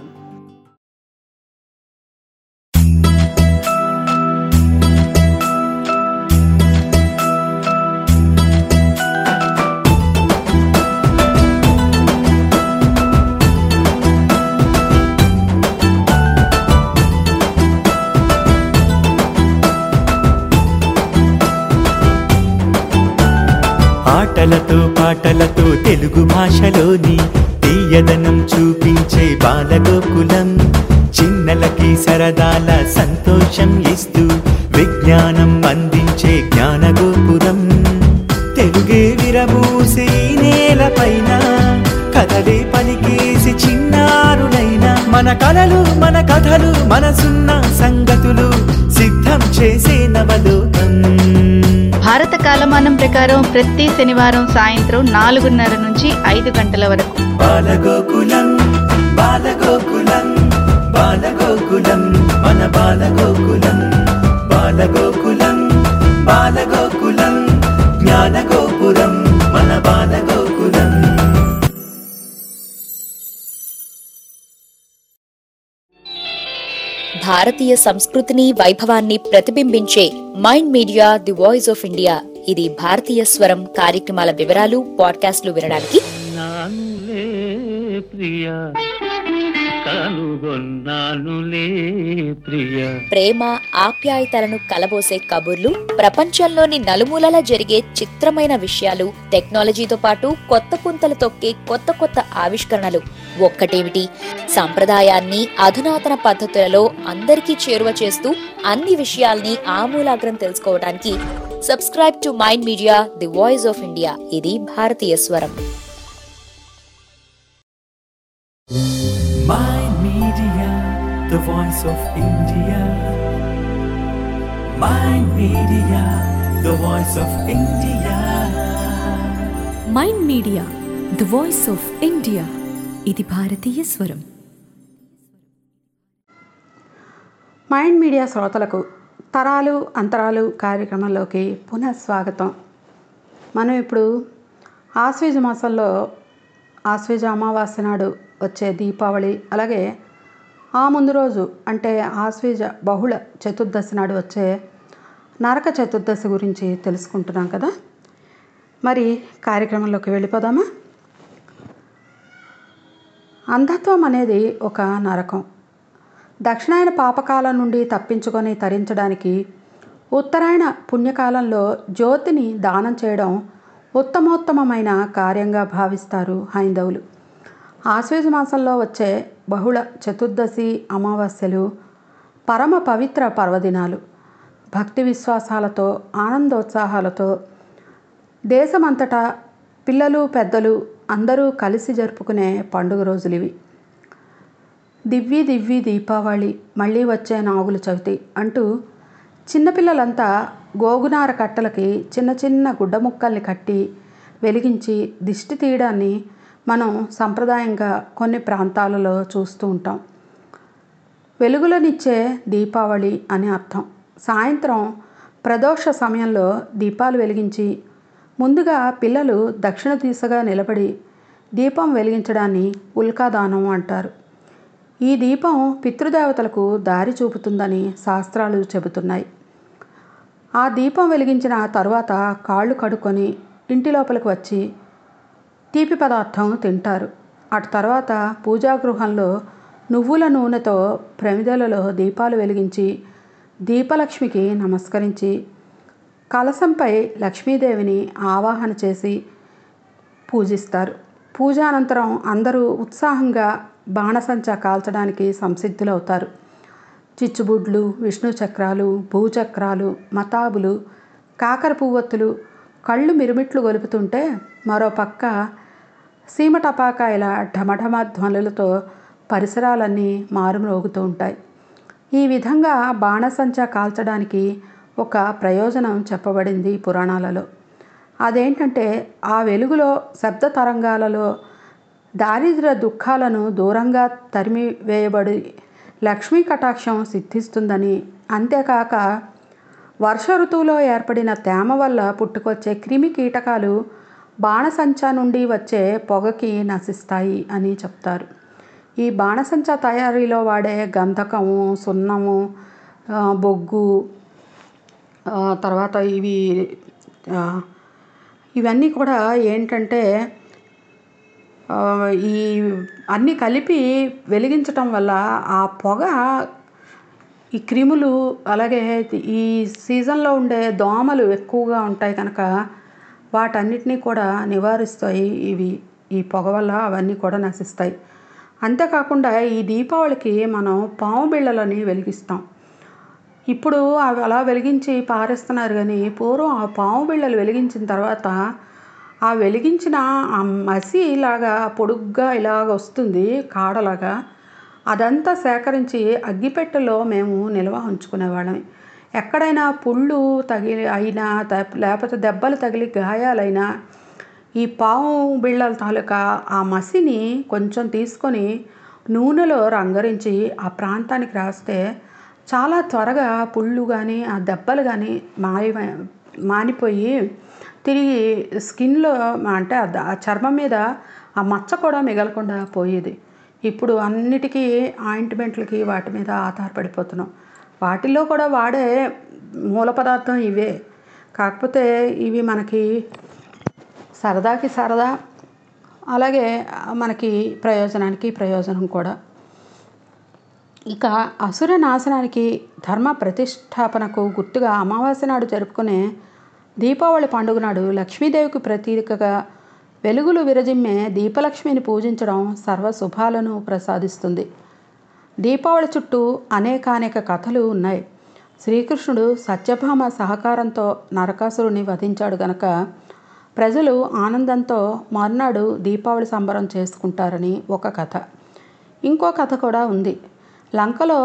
ఆటలతో పాటలతో తెలుగు భాషలోని తీయదనం చూపించే బాలగోకులం చిన్నలకి సరదాల సంతోషం ఇస్తూ విజ్ఞానం అందించే జ్ఞానగోపురం తెలుగే విరబూసే ఈ నేలపైన కథలే పలికేసి చిన్నారులైన మన కలలు మన కథలు మనసున్న సంగతులు సిద్ధం చేసే నవలోకం భారత కాలమానం ప్రకారం ప్రతి శనివారం సాయంత్రం నాలుగున్నర నుంచి ఐదు గంటల వరకు బాలగోకులం బాలగోకులం బాలగోకులం మన బాలగోకులం బాలగోకులం బాలగోకులం జ్ఞానగోపురం మన బాలగోకులం భారతీయ సంస్కృతిని వైభవాన్ని ప్రతిబింబించే Mind Media the voice of India ఇది భారతీయ స్వరం కార్యక్రమాల వివరాలు పాడ్కాస్ట్లు వినడానికి నానులే ప్రియ కనుగొన్నానులే ప్రియ ప్రేమ ఆప్యాయతలను కలబోసే కబుర్లు ప్రపంచంలోని నలుమూలలా జరిగే చిత్రమైన విషయాలు టెక్నాలజీతో పాటు కొత్త పుంతలు తొక్కే కొత్త కొత్త ఆవిష్కరణలు ఒక్కటేమిటి సంప్రదాయాన్ని అధునాతన పద్ధతులలో అందరికీ చేరువ చేస్తూ అన్ని విషయాల్ని ఆమూలాగ్రం తెలుసుకోవడానికి subscribe to Mind Media the voice of India ఇది భారతీయ స్వరం Mind Media, the voice of India. Mind Media, the voice of India. Mind Media the voice of India ఇది భారతీయ స్వరం మైండ్ మీడియా శ్రోతలకు తరాలు అంతరాలు కార్యక్రమంలోకి పునః స్వాగతం మనం ఇప్పుడు ఆశ్వేజ మాసంలో ఆశ్వేజ అమావాస్య నాడు వచ్చే దీపావళి అలాగే ఆ ముందు రోజు అంటే ఆశ్వేజ బహుళ చతుర్దశి నాడు వచ్చే నరక చతుర్దశి గురించి తెలుసుకుంటున్నాం కదా మరి కార్యక్రమంలోకి వెళ్ళిపోదామా అంధత్వం అనేది ఒక నరకం దక్షిణాయన పాపకాలం నుండి తప్పించుకొని తరించడానికి ఉత్తరాయణ పుణ్యకాలంలో జ్యోతిని దానం చేయడం ఉత్తమోత్తమమైన కార్యంగా భావిస్తారు హైందవులు ఆశ్వేజ మాసంలో వచ్చే బహుళ చతుర్దశి అమావాస్యలు పరమ పవిత్ర పర్వదినాలు భక్తి విశ్వాసాలతో ఆనందోత్సాహాలతో దేశమంతటా పిల్లలు పెద్దలు అందరూ కలిసి జరుపుకునే పండుగ రోజులు ఇవి దివ్వి దివ్వి దీపావళి మళ్ళీ వచ్చే నాగుల చవితి అంటూ చిన్నపిల్లలంతా గోగునార కట్టలకి చిన్న చిన్న గుడ్డ ముక్కల్ని కట్టి వెలిగించి దిష్టి తీయడాన్ని మనం సంప్రదాయంగా కొన్ని ప్రాంతాలలో చూస్తూ ఉంటాం వెలుగులనిచ్చే దీపావళి అని అర్థం సాయంత్రం ప్రదోష సమయంలో దీపాలు వెలిగించి ముందుగా పిల్లలు దక్షిణ దిశగా నిలబడి దీపం వెలిగించడాన్ని ఉల్కాదానం అంటారు ఈ దీపం పితృదేవతలకు దారి చూపుతుందని శాస్త్రాలు చెబుతున్నాయి ఆ దీపం వెలిగించిన తరువాత కాళ్ళు కడుక్కొని ఇంటి లోపలికి వచ్చి తీపి పదార్థం తింటారు అటు తర్వాత పూజాగృహంలో నువ్వుల నూనెతో ప్రమిదలలో దీపాలు వెలిగించి దీపలక్ష్మికి నమస్కరించి కలశంపై లక్ష్మీదేవిని ఆవాహన చేసి పూజిస్తారు పూజ అనంతరం అందరూ ఉత్సాహంగా బాణసంచా కాల్చడానికి సంసిద్ధులవుతారు చిచ్చుబుడ్లు విష్ణు చక్రాలు భూచక్రాలు మతాబులు కాకర పువ్వొత్తులు కళ్ళు మిరుమిట్లు గొలుపుతుంటే మరో పక్క సీమ టపాకాయల ఢమఢమ ధ్వనులతో పరిసరాలన్నీ మారుమ్రోగుతూ ఉంటాయి ఈ విధంగా బాణసంచా కాల్చడానికి ఒక ప్రయోజనం చెప్పబడింది పురాణాలలో అదేంటంటే ఆ వెలుగులో శబ్ద తరంగాలలో దారిద్ర దుఃఖాలను దూరంగా తరిమి వేయబడి లక్ష్మీ కటాక్షం సిద్ధిస్తుందని అంతేకాక వర్ష ఋతువులో ఏర్పడిన తేమ వల్ల పుట్టుకొచ్చే క్రిమి కీటకాలు బాణసంచా నుండి వచ్చే పొగకి నశిస్తాయి అని చెప్తారు ఈ బాణసంచా తయారీలో వాడే గంధకము సున్నము బొగ్గు తర్వాత ఇవి ఇవన్నీ కూడా ఏంటంటే ఈ అన్నీ కలిపి వెలిగించటం వల్ల ఆ పొగ ఈ క్రిములు అలాగే ఈ సీజన్లో ఉండే దోమలు ఎక్కువగా ఉంటాయి కనుక వాటన్నిటినీ కూడా నివారిస్తాయి ఇవి ఈ పొగ వల్ల అవన్నీ కూడా నశిస్తాయి అంతేకాకుండా ఈ దీపావళికి మనం పాము బిళ్ళలని వెలిగిస్తాం ఇప్పుడు అవి అలా వెలిగించి పారేస్తున్నారు కానీ పూర్వం ఆ పాము బిళ్ళలు వెలిగించిన తర్వాత ఆ వెలిగించిన ఆ మసి ఇలాగా పొడుగ్గా ఇలాగ వస్తుంది కాడలాగా అదంతా సేకరించి అగ్గిపెట్టెలో మేము నిల్వ ఉంచుకునేవాళ్ళం ఎక్కడైనా పుళ్ళు తగిలి అయినా లేకపోతే దెబ్బలు తగిలి గాయాలైనా ఈ పాము బిళ్ళల తాలూకా ఆ మసిని కొంచెం తీసుకొని నూనెలో రంగరించి ఆ ప్రాంతానికి రాస్తే చాలా త్వరగా పుళ్ళు కానీ ఆ దెబ్బలు కానీ మాయ మానిపోయి తిరిగి స్కిన్లో అంటే ఆ చర్మం మీద ఆ మచ్చ కూడా మిగలకుండా పోయేది ఇప్పుడు అన్నిటికీ ఆయింట్మెంట్లకి వాటి మీద ఆధారపడిపోతున్నాం వాటిల్లో కూడా వాడే మూల పదార్థం ఇవే కాకపోతే ఇవి మనకి సరదాకి సరదా అలాగే మనకి ప్రయోజనానికి ప్రయోజనం కూడా ఇక అసుర నాశనానికి ధర్మ ప్రతిష్టాపనకు గుర్తుగా అమావాస్య నాడు జరుపుకునే దీపావళి పండుగ నాడు లక్ష్మీదేవికి ప్రతీకగా వెలుగులు విరజిమ్మే దీపలక్ష్మిని పూజించడం సర్వ శుభాలను ప్రసాదిస్తుంది దీపావళి చుట్టూ అనేకానేక కథలు ఉన్నాయి శ్రీకృష్ణుడు సత్యభామ సహకారంతో నరకాసురుని వధించాడు గనక ప్రజలు ఆనందంతో మర్నాడు దీపావళి సంబరం చేసుకుంటారని ఒక కథ ఇంకో కథ కూడా ఉంది లంకలో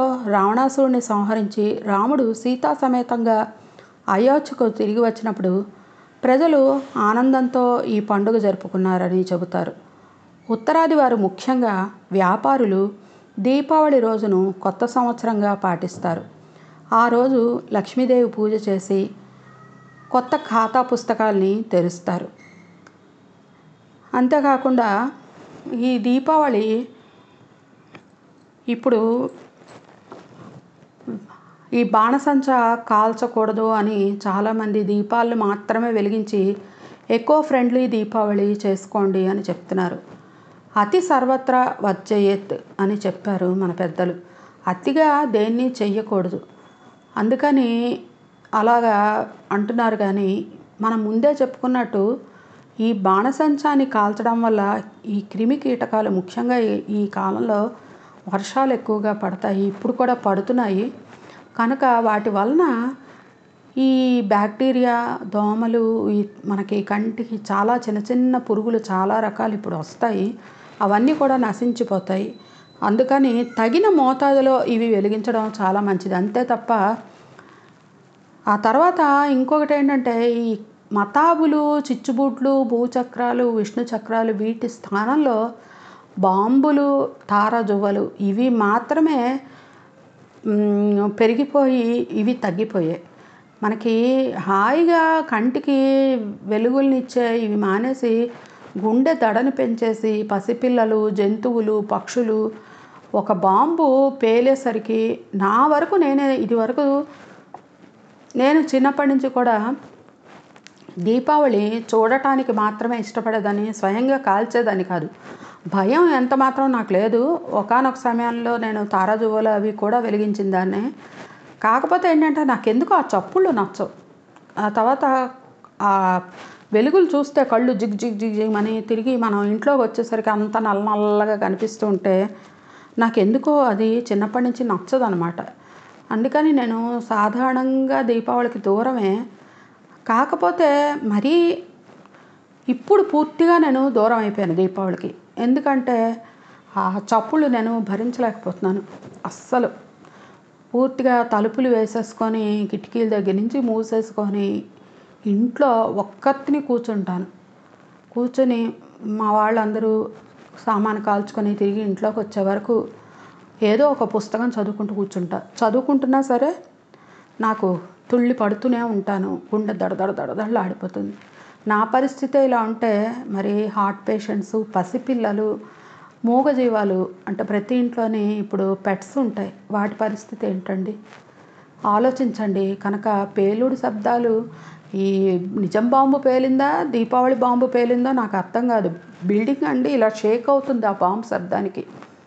రావణాసురుని సంహరించి రాముడు సీతా సమేతంగా అయోధ్యకు తిరిగి వచ్చినప్పుడు ప్రజలు ఆనందంతో ఈ పండుగ జరుపుకున్నారని చెబుతారు ఉత్తరాది వారు ముఖ్యంగా వ్యాపారులు దీపావళి రోజును కొత్త సంవత్సరంగా పాటిస్తారు ఆ రోజు లక్ష్మీదేవి పూజ చేసి కొత్త ఖాతా పుస్తకాల్ని తెరుస్తారు అంతేకాకుండా ఈ దీపావళి ఇప్పుడు ఈ బాణసంచ కాల్చకూడదు అని చాలామంది దీపాలను మాత్రమే వెలిగించి ఎకో ఫ్రెండ్లీ దీపావళి చేసుకోండి అని చెప్తున్నారు అతి సర్వత్రా వచ్చేయత్ అని చెప్పారు మన పెద్దలు అతిగా దేన్ని చెయ్యకూడదు అందుకని అలాగా అంటున్నారు కానీ మనం ముందే చెప్పుకున్నట్టు ఈ బాణసంచాన్ని కాల్చడం వల్ల ఈ క్రిమి కీటకాలు ముఖ్యంగా ఈ- ఈ కాలంలో వర్షాలు ఎక్కువగా పడతాయి ఇప్పుడు కూడా పడుతున్నాయి కనుక వాటి వలన ఈ బ్యాక్టీరియా దోమలు ఈ మనకి కంటికి చాలా చిన్న చిన్న పురుగులు చాలా రకాలు ఇప్పుడు వస్తాయి అవన్నీ కూడా నశించిపోతాయి అందుకని తగిన మోతాదులో ఇవి వెలిగించడం చాలా మంచిది అంతే తప్ప ఆ తర్వాత ఇంకొకటి ఏంటంటే ఈ మతాబులు చిచ్చుబుడ్లు భూచక్రాలు విష్ణు చక్రాలు వీటి స్థానంలో బాంబులు తారాజువ్వలు ఇవి మాత్రమే మ్, పెరిగిపోయి ఇవి తగ్గిపోయాయి మనకి హాయిగా కంటికి వెలుగులనిచ్చే ఇవి మానేసి గుండె దడని పెంచేసి పసిపిల్లలు జంతువులు పక్షులు ఒక బాంబు పేలేసరికి నా వరకు నేనే ఇది వరకు నేను చిన్నప్పటి నుంచి కూడా దీపావళి చూడటానికి మాత్రమే ఇష్టపడేదని స్వయంగా కాల్చేదని కాదు భయం ఎంత మాత్రం నాకు లేదు ఒకానొక సమయంలో నేను తారాజువ్వలు అవి కూడా వెలిగించిన దాన్నే కాకపోతే ఏంటంటే నాకెందుకు ఆ చప్పుళ్ళు నచ్చవు ఆ తర్వాత ఆ వెలుగులు చూస్తే కళ్ళు జిగ్ జిగ్ జిగ్ జిగ్ అని తిరిగి మనం ఇంట్లోకి వచ్చేసరికి అంత నల్ల నల్లగా కనిపిస్తూ ఉంటే నాకెందుకో అది చిన్నప్పటి నుంచి నచ్చదు అనమాట అందుకని నేను సాధారణంగా దీపావళికి దూరమే కాకపోతే మరీ ఇప్పుడు పూర్తిగా నేను దూరం అయిపోయాను దీపావళికి ఎందుకంటే ఆ చప్పుళ్ళు నేను భరించలేకపోతున్నాను అస్సలు పూర్తిగా తలుపులు వేసేసుకొని కిటికీల దగ్గర నుంచి మూసేసుకొని ఇంట్లో ఒక్కతిని కూర్చుంటాను కూర్చొని మా వాళ్ళందరూ సామాను కాల్చుకొని తిరిగి ఇంట్లోకి వచ్చే వరకు ఏదో ఒక పుస్తకం చదువుకుంటూ కూర్చుంటా చదువుకుంటున్నా సరే నాకు తుళ్ళి పడుతూనే ఉంటాను గుండె దడదడ దడదడలు ఆడిపోతుంది నా పరిస్థితి ఇలా ఉంటే మరి హార్ట్ పేషెంట్స్ పసిపిల్లలు మూగజీవాలు అంటే ప్రతి ఇంట్లోని ఇప్పుడు పెట్స్ ఉంటాయి వాటి పరిస్థితి ఏంటండి ఆలోచించండి కనుక పేలుడు శబ్దాలు ఈ నిజం బాంబు పేలిందా దీపావళి బాంబు పేలిందో నాకు అర్థం కాదు బిల్డింగ్ అండి ఇలా షేక్ అవుతుంది ఆ బాంబు శబ్దానికి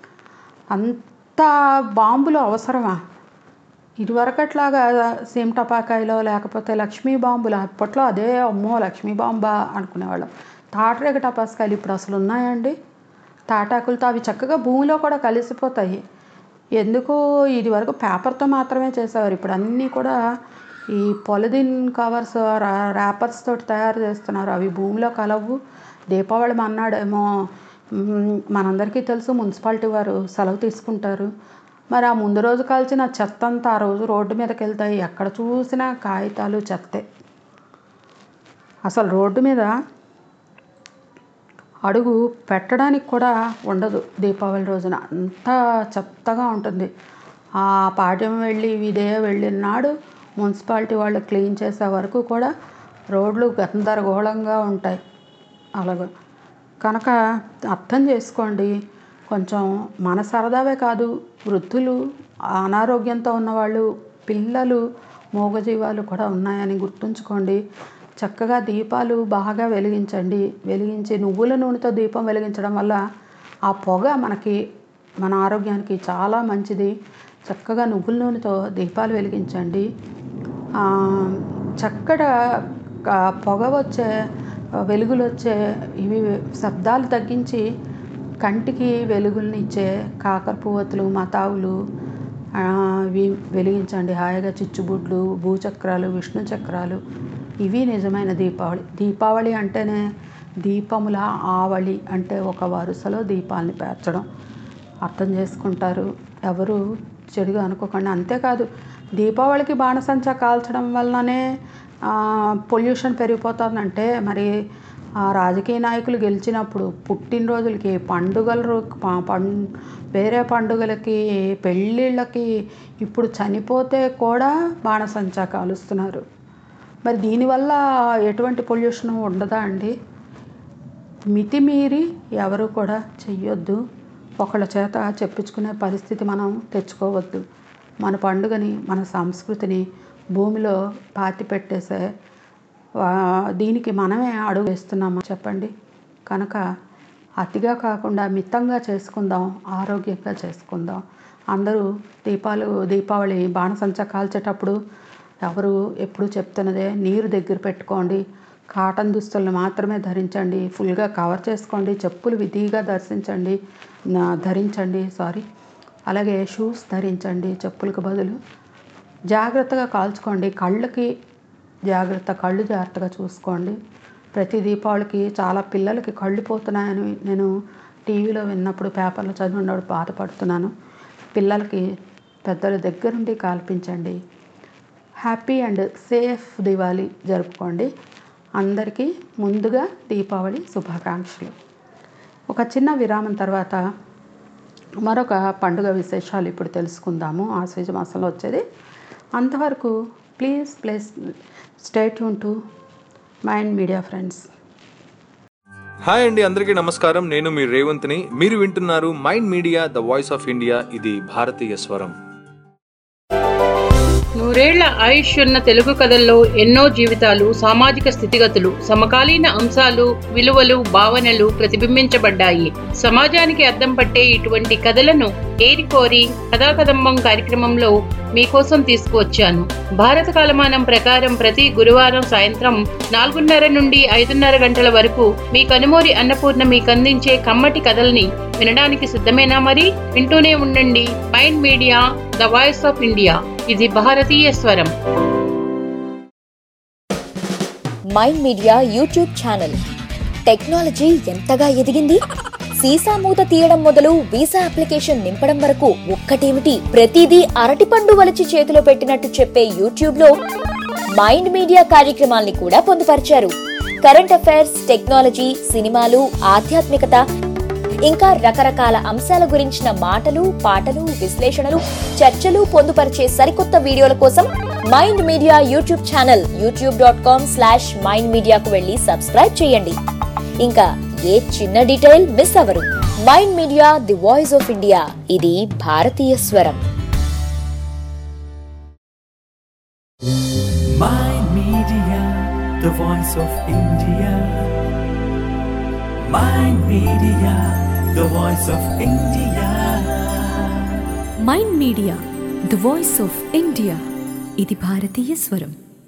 అంత బాంబులు అవసరమా ఇదివరకట్లాగా సేమ్ టపాకాయలో లేకపోతే లక్ష్మీ బాంబులు అప్పట్లో అదే అమ్మో లక్ష్మీ బాంబా అనుకునేవాళ్ళం తాటరేగ టపాస్కాయలు ఇప్పుడు అసలు ఉన్నాయండి తాటాకులతో అవి చక్కగా భూమిలో కూడా కలిసిపోతాయి ఎందుకు ఇది వరకు పేపర్తో మాత్రమే చేసేవారు ఇప్పుడు అన్నీ కూడా ఈ పొలిథిన్ కవర్స్ ర్యాపర్స్ తోటి తయారు చేస్తున్నారు అవి భూమిలో కలవు దీపావళి మన్నాడేమో మ్, మనందరికీ తెలుసు మున్సిపాలిటీ వారు సెలవు తీసుకుంటారు మరి ఆ ముందు రోజు కాల్చిన చెత్త అంతా ఆ రోజు రోడ్డు మీదకి వెళ్తాయి ఎక్కడ చూసినా కాగితాలు చెత్తే అసలు రోడ్డు మీద అడుగు పెట్టడానికి కూడా ఉండదు దీపావళి రోజున అంత చెత్తగా ఉంటుంది ఆ పాడ్యం వెళ్ళి ఇదే వెళ్ళిన నాడు మున్సిపాలిటీ వాళ్ళు క్లీన్ చేసే వరకు కూడా రోడ్లు గందరగోళంగా ఉంటాయి అలాగ కనుక అర్థం చేసుకోండి కొంచెం మన సరదావే కాదు వృద్ధులు అనారోగ్యంతో ఉన్నవాళ్ళు పిల్లలు మూగజీవాలు కూడా ఉన్నాయని గుర్తుంచుకోండి చక్కగా దీపాలు బాగా వెలిగించండి వెలిగించి నువ్వుల నూనెతో దీపం వెలిగించడం వల్ల ఆ పొగ మనకి మన ఆరోగ్యానికి చాలా మంచిది చక్కగా నువ్వుల నూనెతో దీపాలు వెలిగించండి ఆ, చక్కడ ఆ, పొగ వచ్చే ఆ, వెలుగులు వచ్చే ఇవి శబ్దాలు తగ్గించి కంటికి వెలుగుల్ని ఇచ్చే కాకర పువ్వొత్తులు మతావులు ఆ, ఇవి వెలిగించండి హాయిగా చిచ్చుబుడ్లు భూచక్రాలు విష్ణు చక్రాలు ఇవి నిజమైన దీపావళి దీపావళి అంటేనే దీపముల ఆవళి అంటే ఒక వరుసలో దీపాలని పేర్చడం అర్థం చేసుకుంటారు ఎవరు చెడుగా అనుకోకండి అంతేకాదు దీపావళికి బాణసంచా కాల్చడం వల్లనే పొల్యూషన్ పెరిగిపోతుందంటే మరి ఆ రాజకీయ నాయకులు గెలిచినప్పుడు పుట్టినరోజులకి పండుగల రో- ప- పం వేరే పండుగలకి పెళ్ళిళ్ళకి ఇప్పుడు చనిపోతే కూడా బాణసంచా కాలుస్తున్నారు మరి దీనివల్ల ఎటువంటి పొల్యూషన్ ఉండదా అండి మితిమీరి ఎవరు కూడా చెయ్యొద్దు ఒకళ్ళ చేత చెప్పించుకునే పరిస్థితి మనం తెచ్చుకోవద్దు మన పండుగని మన సంస్కృతిని భూమిలో పాతి పెట్టేసే వా- దీనికి మనమే అడుగు వేస్తున్నామా చెప్పండి కనుక అతిగా కాకుండా మితంగా చేసుకుందాం ఆరోగ్యంగా చేసుకుందాం అందరూ దీపాలు దీపావళి బాణసంచ కాల్చేటప్పుడు ఎవరు ఎప్పుడు చెప్తున్నదే నీరు దగ్గర పెట్టుకోండి కాటన్ దుస్తులను మాత్రమే ధరించండి ఫుల్గా కవర్ చేసుకోండి చెప్పులు విధిగా దర్శించండి నా- ధరించండి సారీ అలాగే షూస్ ధరించండి చెప్పులకు బదులు జాగ్రత్తగా కాల్చుకోండి కళ్ళకి జాగ్రత్త కళ్ళు జాగ్రత్తగా చూసుకోండి ప్రతి దీపావళికి చాలా పిల్లలకి కళ్ళు పోతున్నాయని నేను టీవీలో విన్నప్పుడు పేపర్లో చదివినప్పుడు బాధపడుతున్నాను పిల్లలకి పెద్దల దగ్గరుండి కాల్పించండి హ్యాపీ అండ్ సేఫ్ దివాళీ జరుపుకోండి అందరికీ ముందుగా దీపావళి శుభాకాంక్షలు ఒక చిన్న విరామం తర్వాత మరొక పండుగ విశేషాలు ఇప్పుడు తెలుసుకుందాము ఆశ్వేజ మాసంలో వచ్చేది అంతవరకు please please stay tune to Mind Media friends hi అండి అందరికీ నమస్కారం నేను మీ రేవంత్ని మీరు వింటున్నారు Mind Media the voice of India ఇది భారతీయ స్వరం నూరేళ్ల ఆయుష్ ఉన్న తెలుగు కథల్లో ఎన్నో జీవితాలు సామాజిక స్థితిగతులు సమకాలీన అంశాలు విలువలు భావనలు ప్రతిబింబించబడ్డాయి సమాజానికి అద్దం పట్టే ఇటువంటి కథలను ఏరికోరి కథాకదంబం కార్యక్రమంలో మీకోసం తీసుకువచ్చాను భారత కాలమానం ప్రకారం ప్రతి గురువారం సాయంత్రం నాలుగున్నర నుండి ఐదున్నర గంటల వరకు మీ కనుమూరి అన్నపూర్ణ మీకు అందించే కమ్మటి కథల్ని వినడానికి సిద్ధమేనా మరి వింటూనే ఉండండి Mind Media the voice of India ఇది భారతీయ స్వరం Mind Media YouTube channel technology ఎంతగా ఎదిగింది సీసా మూత తీయడం మొదలు వీసా అప్లికేషన్ నింపడం వరకు ఒక్కటేమిటి ప్రతిదీ అరటిపండు వలచి చేతిలో పెట్టినట్టు చెప్పే యూట్యూబ్ లో మైండ్ మీడియా కార్యక్రమాల్ని కూడా పొందుపరిచారు కరెంట్ అఫైర్స్ టెక్నాలజీ సినిమాలు ఆధ్యాత్మికత ఇంకా రకరకాల అంశాల గురించిన మాటలు పాటలు విశ్లేషణలు చర్చలు పొందుపరిచే సరికొత్త వీడియోల కోసం Mind Media YouTube channel YouTube dot com slash Mind మీడియాకు వెళ్ళి సబ్స్క్రైబ్ చేయండి ఇంకా ఏ చిన్న డీటెయిల్ మిస్ అవ్వరు Mind Media the voice of India ఇది భారతీయ స్వరం Mind Media, the voice of India. Mind Media, the voice of India. Mind Media the voice of India ఇది భారతీయ స్వరం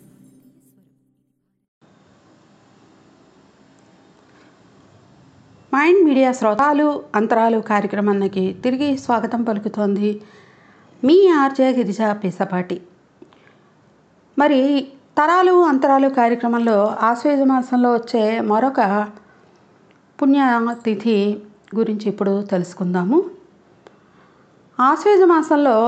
మైండ్ మీడియా శ్రోతాలు అంతరాలు కార్యక్రమానికి తిరిగి స్వాగతం పలుకుతోంది మీ ఆర్జే గిరిజ పిసపాటి మరి తరాలు అంతరాలు కార్యక్రమంలో ఆశ్వేజ మాసంలో వచ్చే మరొక పుణ్యతిథి గురించి ఇప్పుడు తెలుసుకుందాము ఆశ్వేజ మాసంలో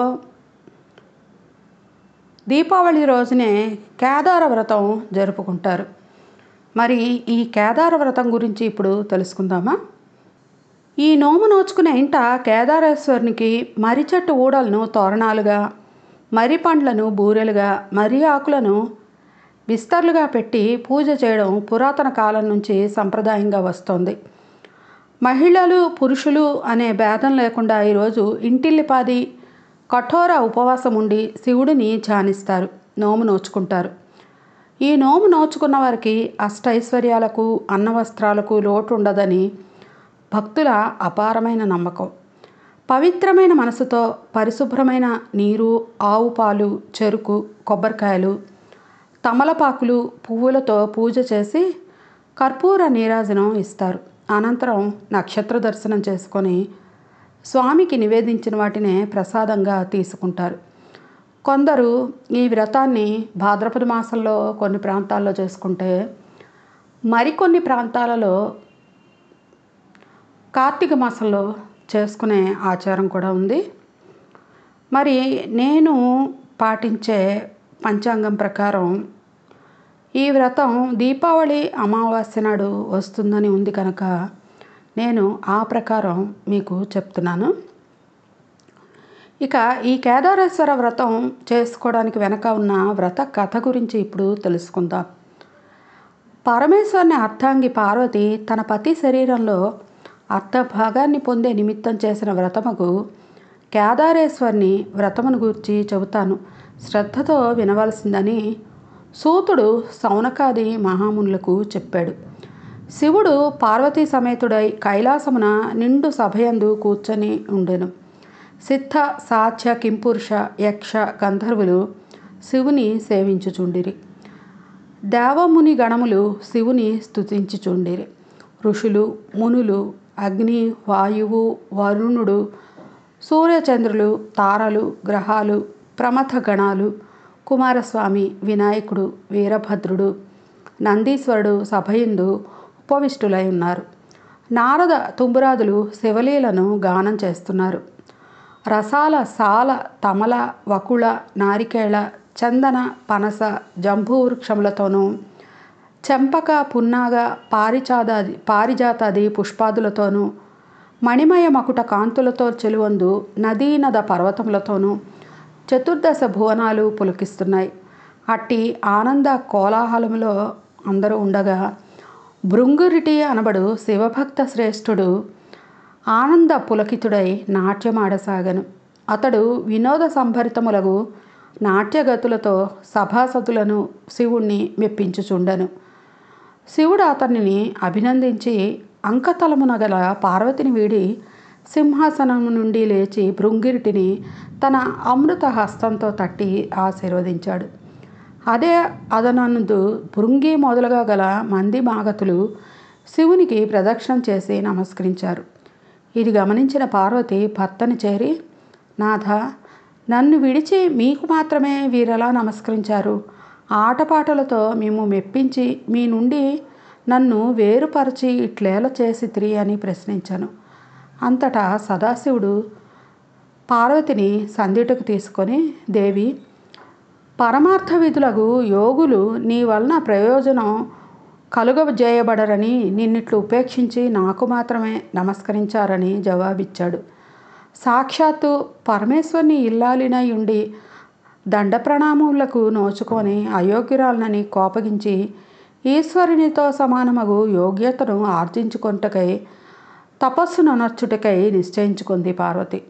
దీపావళి రోజునే కేదార వ్రతం జరుపుకుంటారు మరి ఈ కేదార వ్రతం గురించి ఇప్పుడు తెలుసుకుందామా ఈ నోము నోచుకునే ఇంట కేదారేశ్వరునికి మర్రి చెట్టు ఊడలను తోరణాలుగా మర్రి పండ్లను బూరెలుగా మర్రి ఆకులను విస్తర్లుగా పెట్టి పూజ చేయడం పురాతన కాలం నుంచి సంప్రదాయంగా వస్తోంది మహిళలు పురుషులు అనే భేదం లేకుండా ఈరోజు ఇంటిల్లిపాది కఠోర ఉపవాసం ఉండి శివుడిని ధ్యానిస్తారు నోము నోచుకుంటారు ఈ నోము నోచుకున్న వారికి అష్టైశ్వర్యాలకు అన్నవస్త్రాలకు లోటు ఉండదని భక్తుల అపారమైన నమ్మకం పవిత్రమైన మనసుతో పరిశుభ్రమైన నీరు ఆవు పాలు చెరుకు కొబ్బరికాయలు తమలపాకులు పువ్వులతో పూజ చేసి కర్పూర నీరాజనం ఇస్తారు అనంతరం నక్షత్ర దర్శనం చేసుకొని స్వామికి నివేదించిన వాటినే ప్రసాదంగా తీసుకుంటారు కొందరు ఈ వ్రతాన్ని భాద్రపద మాసంలో కొన్ని ప్రాంతాల్లో చేసుకుంటే మరికొన్ని ప్రాంతాలలో కార్తీక మాసంలో చేసుకునే ఆచారం కూడా ఉంది మరి నేను పాటించే పంచాంగం ప్రకారం ఈ వ్రతం దీపావళి అమావాస్య నాడు వస్తుందని ఉంది కనుక నేను ఆ ప్రకారం మీకు చెప్తున్నాను ఇక ఈ కేదారేశ్వర వ్రతం చేసుకోవడానికి వెనక ఉన్న వ్రత కథ గురించి ఇప్పుడు తెలుసుకుందాం పరమేశ్వరుని అర్థాంగి పార్వతి తన పతి శరీరంలో అర్థభాగాన్ని పొందే నిమిత్తం చేసిన వ్రతముకు కేదారేశ్వరిని వ్రతమును గూర్చి చెబుతాను శ్రద్ధతో వినవలసిందని సూతుడు సౌనకాది మహామునులకు చెప్పాడు శివుడు పార్వతీ సమేతుడై కైలాసమున నిండు సభయందు కూర్చొని ఉండెను సిద్ధ సాధ్య కింపురుష యక్ష గంధర్వులు శివుని సేవించుచుండిరి దేవముని గణములు శివుని స్తుతించుచుండిరి ఋషులు మునులు అగ్ని వాయువు వరుణుడు సూర్యచంద్రులు తారలు గ్రహాలు ప్రమథ గణాలు కుమారస్వామి వినాయకుడు వీరభద్రుడు నందీశ్వరుడు సభయందు ఉపవిష్టులై ఉన్నారు నారద తుంబురాదులు శివలీలను గానం చేస్తున్నారు రసాల సాల తమల వకుళ నారికేళ చందన పనస జంబూ వృక్షములతోనూ చెంపక పున్నాగ పారిజాదాది పారిజాతాది పుష్పాదులతోనూ మణిమయ మకుట కాంతులతో చెలువందు నదీనద పర్వతములతోనూ చతుర్దశ భువనాలు పులకిస్తున్నాయి అట్టి ఆనంద కోలాహలములో అందరూ ఉండగా భృంగురిటి అనబడు శివభక్త శ్రేష్ఠుడు ఆనంద పులకితుడై నాట్యమాడసాగను అతడు వినోద సంభరితములకు నాట్యగతులతో సభాసదులను శివుణ్ణి మెప్పించుచుండెను శివుడు అతనిని అభినందించి అంకతలమున గల పార్వతిని వీడి సింహాసనము నుండి లేచి భృంగిరిటిని తన అమృత హస్తంతో తట్టి ఆశీర్వదించాడు అదే అదనందు భృంగి మొదలుగా గల మంది మాగతులు శివునికి ప్రదక్షిణం చేసి నమస్కరించారు ఇది గమనించిన పార్వతి భర్తని చేరి నాథ నన్ను విడిచి మీకు మాత్రమే వీరెలా నమస్కరించారు ఆటపాటలతో మేము మెప్పించి మీ నుండి నన్ను వేరుపరిచి ఇట్లేల చేసి తిరి అని ప్రశ్నించాను అంతటా సదాశివుడు పార్వతిని సంధ్యుటకు తీసుకొని దేవి పరమార్థ విధులకు యోగులు నీ వలన ప్రయోజనం కలుగజేయబడరని నిన్నిట్లు ఉపేక్షించి నాకు మాత్రమే నమస్కరించారని జవాబిచ్చాడు సాక్షాత్తు పరమేశ్వరుని ఇల్లాలినై ఉండి దండ ప్రణామములకు నోచుకొని అయోగ్యురాలనని కోపగించి ఈశ్వరునితో సమానమగు యోగ్యతను ఆర్జించుకొంటకై తపస్సును అనర్చుటకై నిశ్చయించుకుంది పార్వతి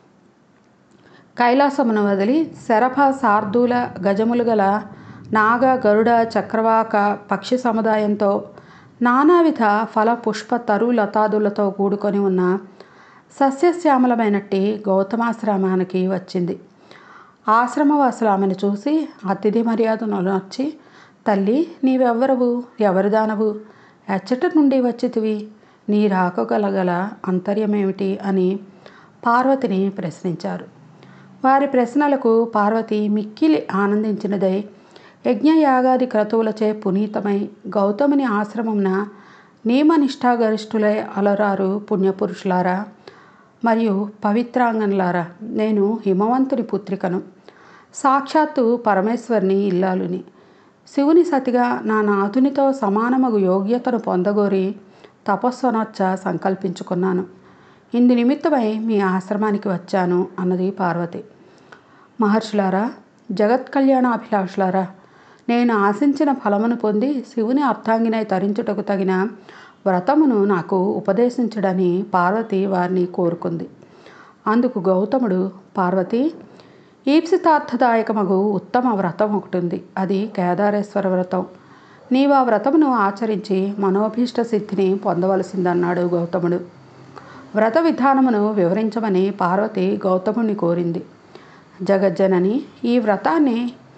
కైలాసమును వదిలి శరభ శార్దూల గజములు గల నాగ గరుడ చక్రవాక పక్షి సముదాయంతో నానావిధ ఫల పుష్ప తరు లతాదులతో కూడుకొని ఉన్న సస్యశ్యామలమైనట్టి గౌతమాశ్రమానికి వచ్చింది ఆశ్రమవాసులు ఆమెను చూసి అతిథి మర్యాదను నచ్చి తల్లి నీవెవ్వరవు ఎవరి దానవు ఎచ్చట నుండి వచ్చితివి నీ రాకగలగల అంతర్యమేమిటి అని పార్వతిని ప్రశ్నించారు వారి ప్రశ్నలకు పార్వతి మిక్కిలి ఆనందించినదై యజ్ఞయాగాది క్రతువులచే పునీతమై గౌతముని ఆశ్రమమున నియమనిష్టాగరిష్ఠులై అలరారు పుణ్యపురుషులారా మరియు పవిత్రాంగనులారా నేను హిమవంతుని పుత్రికను సాక్షాత్తు పరమేశ్వరిని ఇల్లాలుని శివుని సతిగా నా నాథునితో సమానమగు యోగ్యతను పొందగోరి తపస్వనొచ్చ సంకల్పించుకున్నాను ఇందు నిమిత్తమై మీ ఆశ్రమానికి వచ్చాను అన్నది పార్వతి మహర్షులారా జగత్ కళ్యాణాభిలాషులారా నేను ఆశించిన ఫలమును పొంది శివుని అర్థాంగినై తరించుటకు తగిన వ్రతమును నాకు ఉపదేశించడని పార్వతి వారిని కోరుకుంది అందుకు గౌతముడు పార్వతి ఈప్సితార్థదాయకమగు ఉత్తమ వ్రతం ఒకటి ఉంది అది కేదారేశ్వర వ్రతం నీవు ఆ వ్రతమును ఆచరించి మనోభీష్ట సిద్ధిని పొందవలసిందన్నాడు గౌతముడు వ్రత విధానమును వివరించమని పార్వతి గౌతముని కోరింది జగజ్జనని ఈ వ్రతాన్ని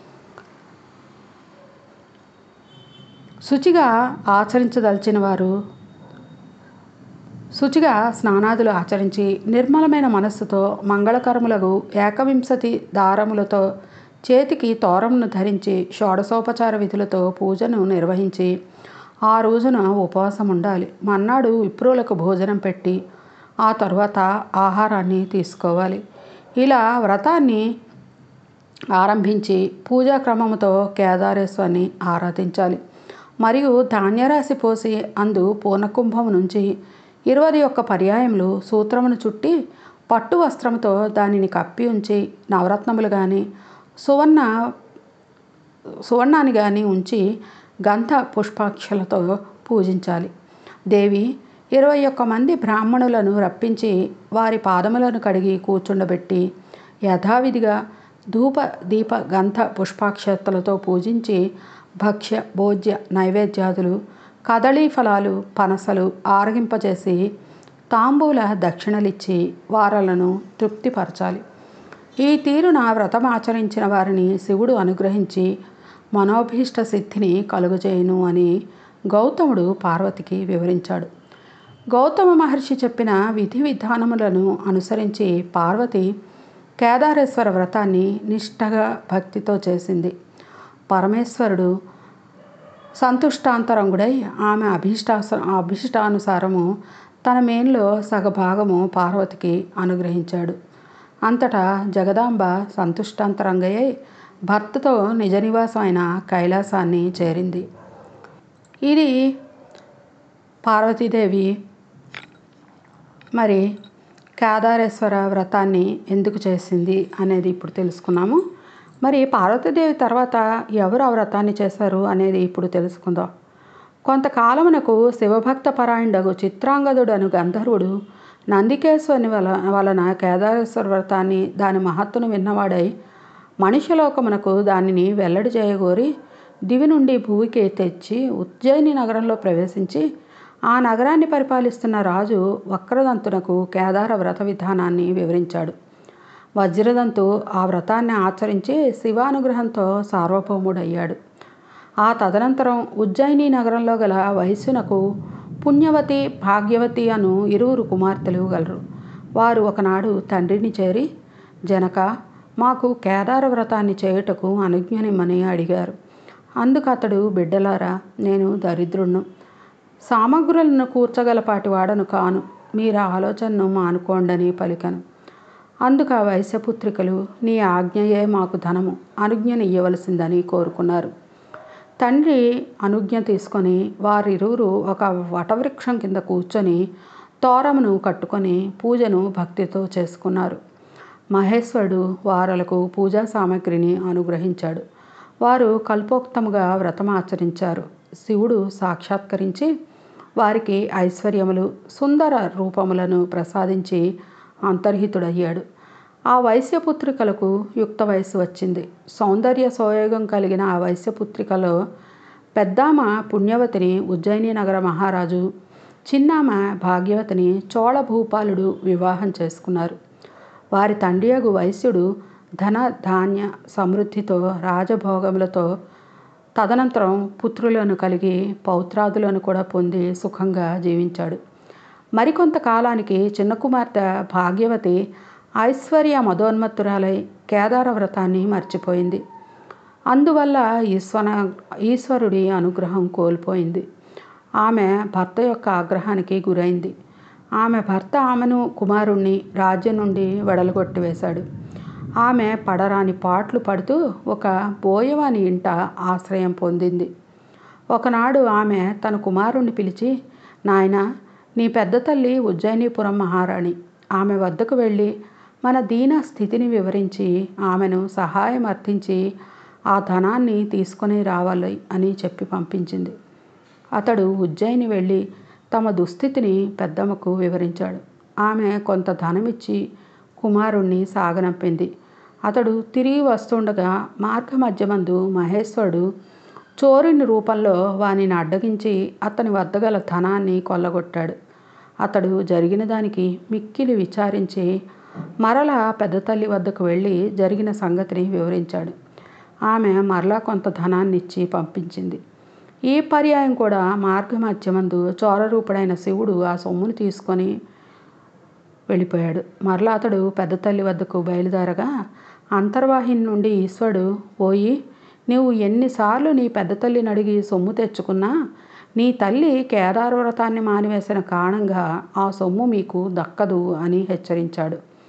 శుచిగా ఆచరించదలిచిన వారు శుచిగా స్నానాదులు ఆచరించి నిర్మలమైన మనస్సుతో మంగళకరములకు ఏకవింశతి దారములతో చేతికి తోరమును ధరించి షోడసోపచార విధులతో పూజను నిర్వహించి ఆ రోజున ఉపవాసం ఉండాలి మన్నాడు విప్రులకు భోజనం పెట్టి ఆ తర్వాత ఆహారాన్ని తీసుకోవాలి ఇలా వ్రతాన్ని ఆరంభించి పూజా క్రమముతో కేదారేశ్వరిని ఆరాధించాలి మరియు ధాన్యరాశి పోసి అందు పూర్ణకుంభం నుంచి ఇరవై ఒక్క పర్యాయములు సూత్రమును చుట్టి పట్టు వస్త్రముతో దానిని కప్పి ఉంచి నవరత్నములు కానీ సువర్ణ సువర్ణాన్ని కానీ ఉంచి గంధ పుష్పాక్షలతో పూజించాలి దేవి ఇరవై ఒక్క మంది బ్రాహ్మణులను రప్పించి వారి పాదములను కడిగి కూర్చుండబెట్టి యథావిధిగా ధూప దీప గంధ పుష్పాక్షతలతో పూజించి భక్ష్య భోజ్య నైవేద్యాదులు కదళీ ఫలాలు పనసలు ఆరగింపజేసి తాంబూల దక్షిణలిచ్చి వారలను తృప్తిపరచాలి ఈ తీరున వ్రతం ఆచరించిన వారిని శివుడు అనుగ్రహించి మనోభీష్ట సిద్ధిని కలుగజేయును అని గౌతముడు పార్వతికి వివరించాడు గౌతమ మహర్షి చెప్పిన విధి విధానములను అనుసరించి పార్వతి కేదారేశ్వర వ్రతాన్ని నిష్ఠగా భక్తితో చేసింది పరమేశ్వరుడు సంతుష్టాంతరంగుడై ఆమె అభీష్టాస అభీష్టానుసారము తన మేన్లో సగభాగము పార్వతికి అనుగ్రహించాడు అంతటా జగదాంబ సంతుష్టాంతరంగయ్యై భర్తతో నిజ నివాసమైన కైలాసాన్ని చేరింది ఇది పార్వతీదేవి మరి కేదారేశ్వర వ్రతాన్ని ఎందుకు చేసింది అనేది ఇప్పుడు తెలుసుకున్నాము మరి పార్వతీదేవి తర్వాత ఎవరు ఆ వ్రతాన్ని చేశారు అనేది ఇప్పుడు తెలుసుకుందాం కొంతకాలమునకు శివభక్త పరాయణుడగు చిత్రాంగదుడను గంధర్వుడు నందికేశ్వరుని వల వలన కేదారేశ్వర వ్రతాన్ని దాని మహత్తును విన్నవాడై మనుష్యలోకమునకు దానిని వెల్లడి చేయగోరి దివి నుండి భూమికి తెచ్చి ఉజ్జయిని నగరంలో ప్రవేశించి ఆ నగరాన్ని పరిపాలిస్తున్న రాజు వక్రదంతునకు కేదార వ్రత విధానాన్ని వివరించాడు వజ్రదంతు ఆ వ్రతాన్ని ఆచరించి శివానుగ్రహంతో సార్వభౌముడయ్యాడు ఆ తదనంతరం ఉజ్జయిని నగరంలో గల వైశ్యునకు పుణ్యవతి భాగ్యవతి అను ఇరువురు కుమార్తెలు గలరు వారు ఒకనాడు తండ్రిని చేరి జనక మాకు కేదార వ్రతాన్ని చేయుటకు అనుజ్ఞనిమ్మని అడిగారు అందుకు అతడు బిడ్డలారా నేను దరిద్రుణ్ణు సామగ్రులను కూర్చగలపాటి వాడను కాను మీరు ఆలోచనను మానుకోండని పలికను అందుకు ఆ వైశ్యపుత్రికలు నీ ఆజ్ఞయే మాకు ధనము అనుజ్ఞని ఇవ్వవలసిందని కోరుకున్నారు తండ్రి అనుజ్ఞ తీసుకొని వారిరువురు ఒక వటవృక్షం కింద కూర్చొని తోరమును కట్టుకొని పూజను భక్తితో చేసుకున్నారు మహేశ్వరుడు వారలకు పూజా సామాగ్రిని అనుగ్రహించాడు వారు కల్పోక్తముగా వ్రతం ఆచరించారు శివుడు సాక్షాత్కరించి వారికి ఐశ్వర్యములు సుందర రూపములను ప్రసాదించి అంతర్హితుడయ్యాడు ఆ వైశ్యపుత్రికలకు యుక్త వయసు వచ్చింది సౌందర్య సోయోగం కలిగిన ఆ వైశ్యపుత్రికలో పెద్దామ పుణ్యవతిని ఉజ్జయిని నగర మహారాజు చిన్నామ భాగ్యవతిని చోళ భూపాలుడు వివాహం చేసుకున్నారు వారి తండ్రియగు వైశ్యుడు ధన ధాన్య సమృద్ధితో రాజభోగములతో తదనంతరం పుత్రులను కలిగి పౌత్రాదులను కూడా పొంది సుఖంగా జీవించాడు మరికొంత కాలానికి చిన్న కుమార్తె భాగ్యవతి ఐశ్వర్య మదోన్మత్తురాలై కేదార వ్రతాన్ని మర్చిపోయింది అందువల్ల ఈశ్వర ఈశ్వరుడి అనుగ్రహం కోల్పోయింది ఆమె భర్త యొక్క ఆగ్రహానికి గురైంది ఆమె భర్త ఆమెను కుమారుణ్ణి రాజ్యం నుండి వెడలగొట్టివేశాడు ఆమె పడరాని పాట్లు పడుతూ ఒక బోయవాని ఇంట ఆశ్రయం పొందింది ఒకనాడు ఆమె తన కుమారుణ్ణి పిలిచి నాయన నీ పెద్ద తల్లి ఉజ్జయినీపురం మహారాణి ఆమె వద్దకు వెళ్ళి మన దీన స్థితిని వివరించి ఆమెను సహాయం అర్థించి ఆ ధనాన్ని తీసుకొని రావాలి అని చెప్పి పంపించింది అతడు ఉజ్జయిని వెళ్ళి తమ దుస్థితిని పెద్దమ్మకు వివరించాడు ఆమె కొంత ధనమిచ్చి కుమారుణ్ణి సాగనంపింది అతడు తిరిగి వస్తుండగా మార్గ మధ్యమందు మహేశ్వరుడు చోరుని రూపంలో వానిని అడ్డగించి అతని వద్ద గల ధనాన్ని కొల్లగొట్టాడు అతడు జరిగిన దానికి మిక్కిలి విచారించి మరలా పెద్ద తల్లి వద్దకు వెళ్ళి జరిగిన సంగతిని వివరించాడు ఆమె మరలా కొంత ధనాన్ని ఇచ్చి పంపించింది ఈ పర్యాయం కూడా మార్గమధ్యమందు చోరరూపుడైన శివుడు ఆ సొమ్మును తీసుకొని వెళ్ళిపోయాడు మరలా అతడు పెద్ద తల్లి వద్దకు బయలుదేరగా అంతర్వాహిని నుండి ఈశ్వరుడు పోయి నీవు ఎన్నిసార్లు నీ పెద్ద తల్లిని అడిగి సొమ్ము తెచ్చుకున్నా నీ తల్లి కేదార వ్రతాన్ని మానివేసిన కారణంగా ఆ సొమ్ము మీకు దక్కదు అని హెచ్చరించాడు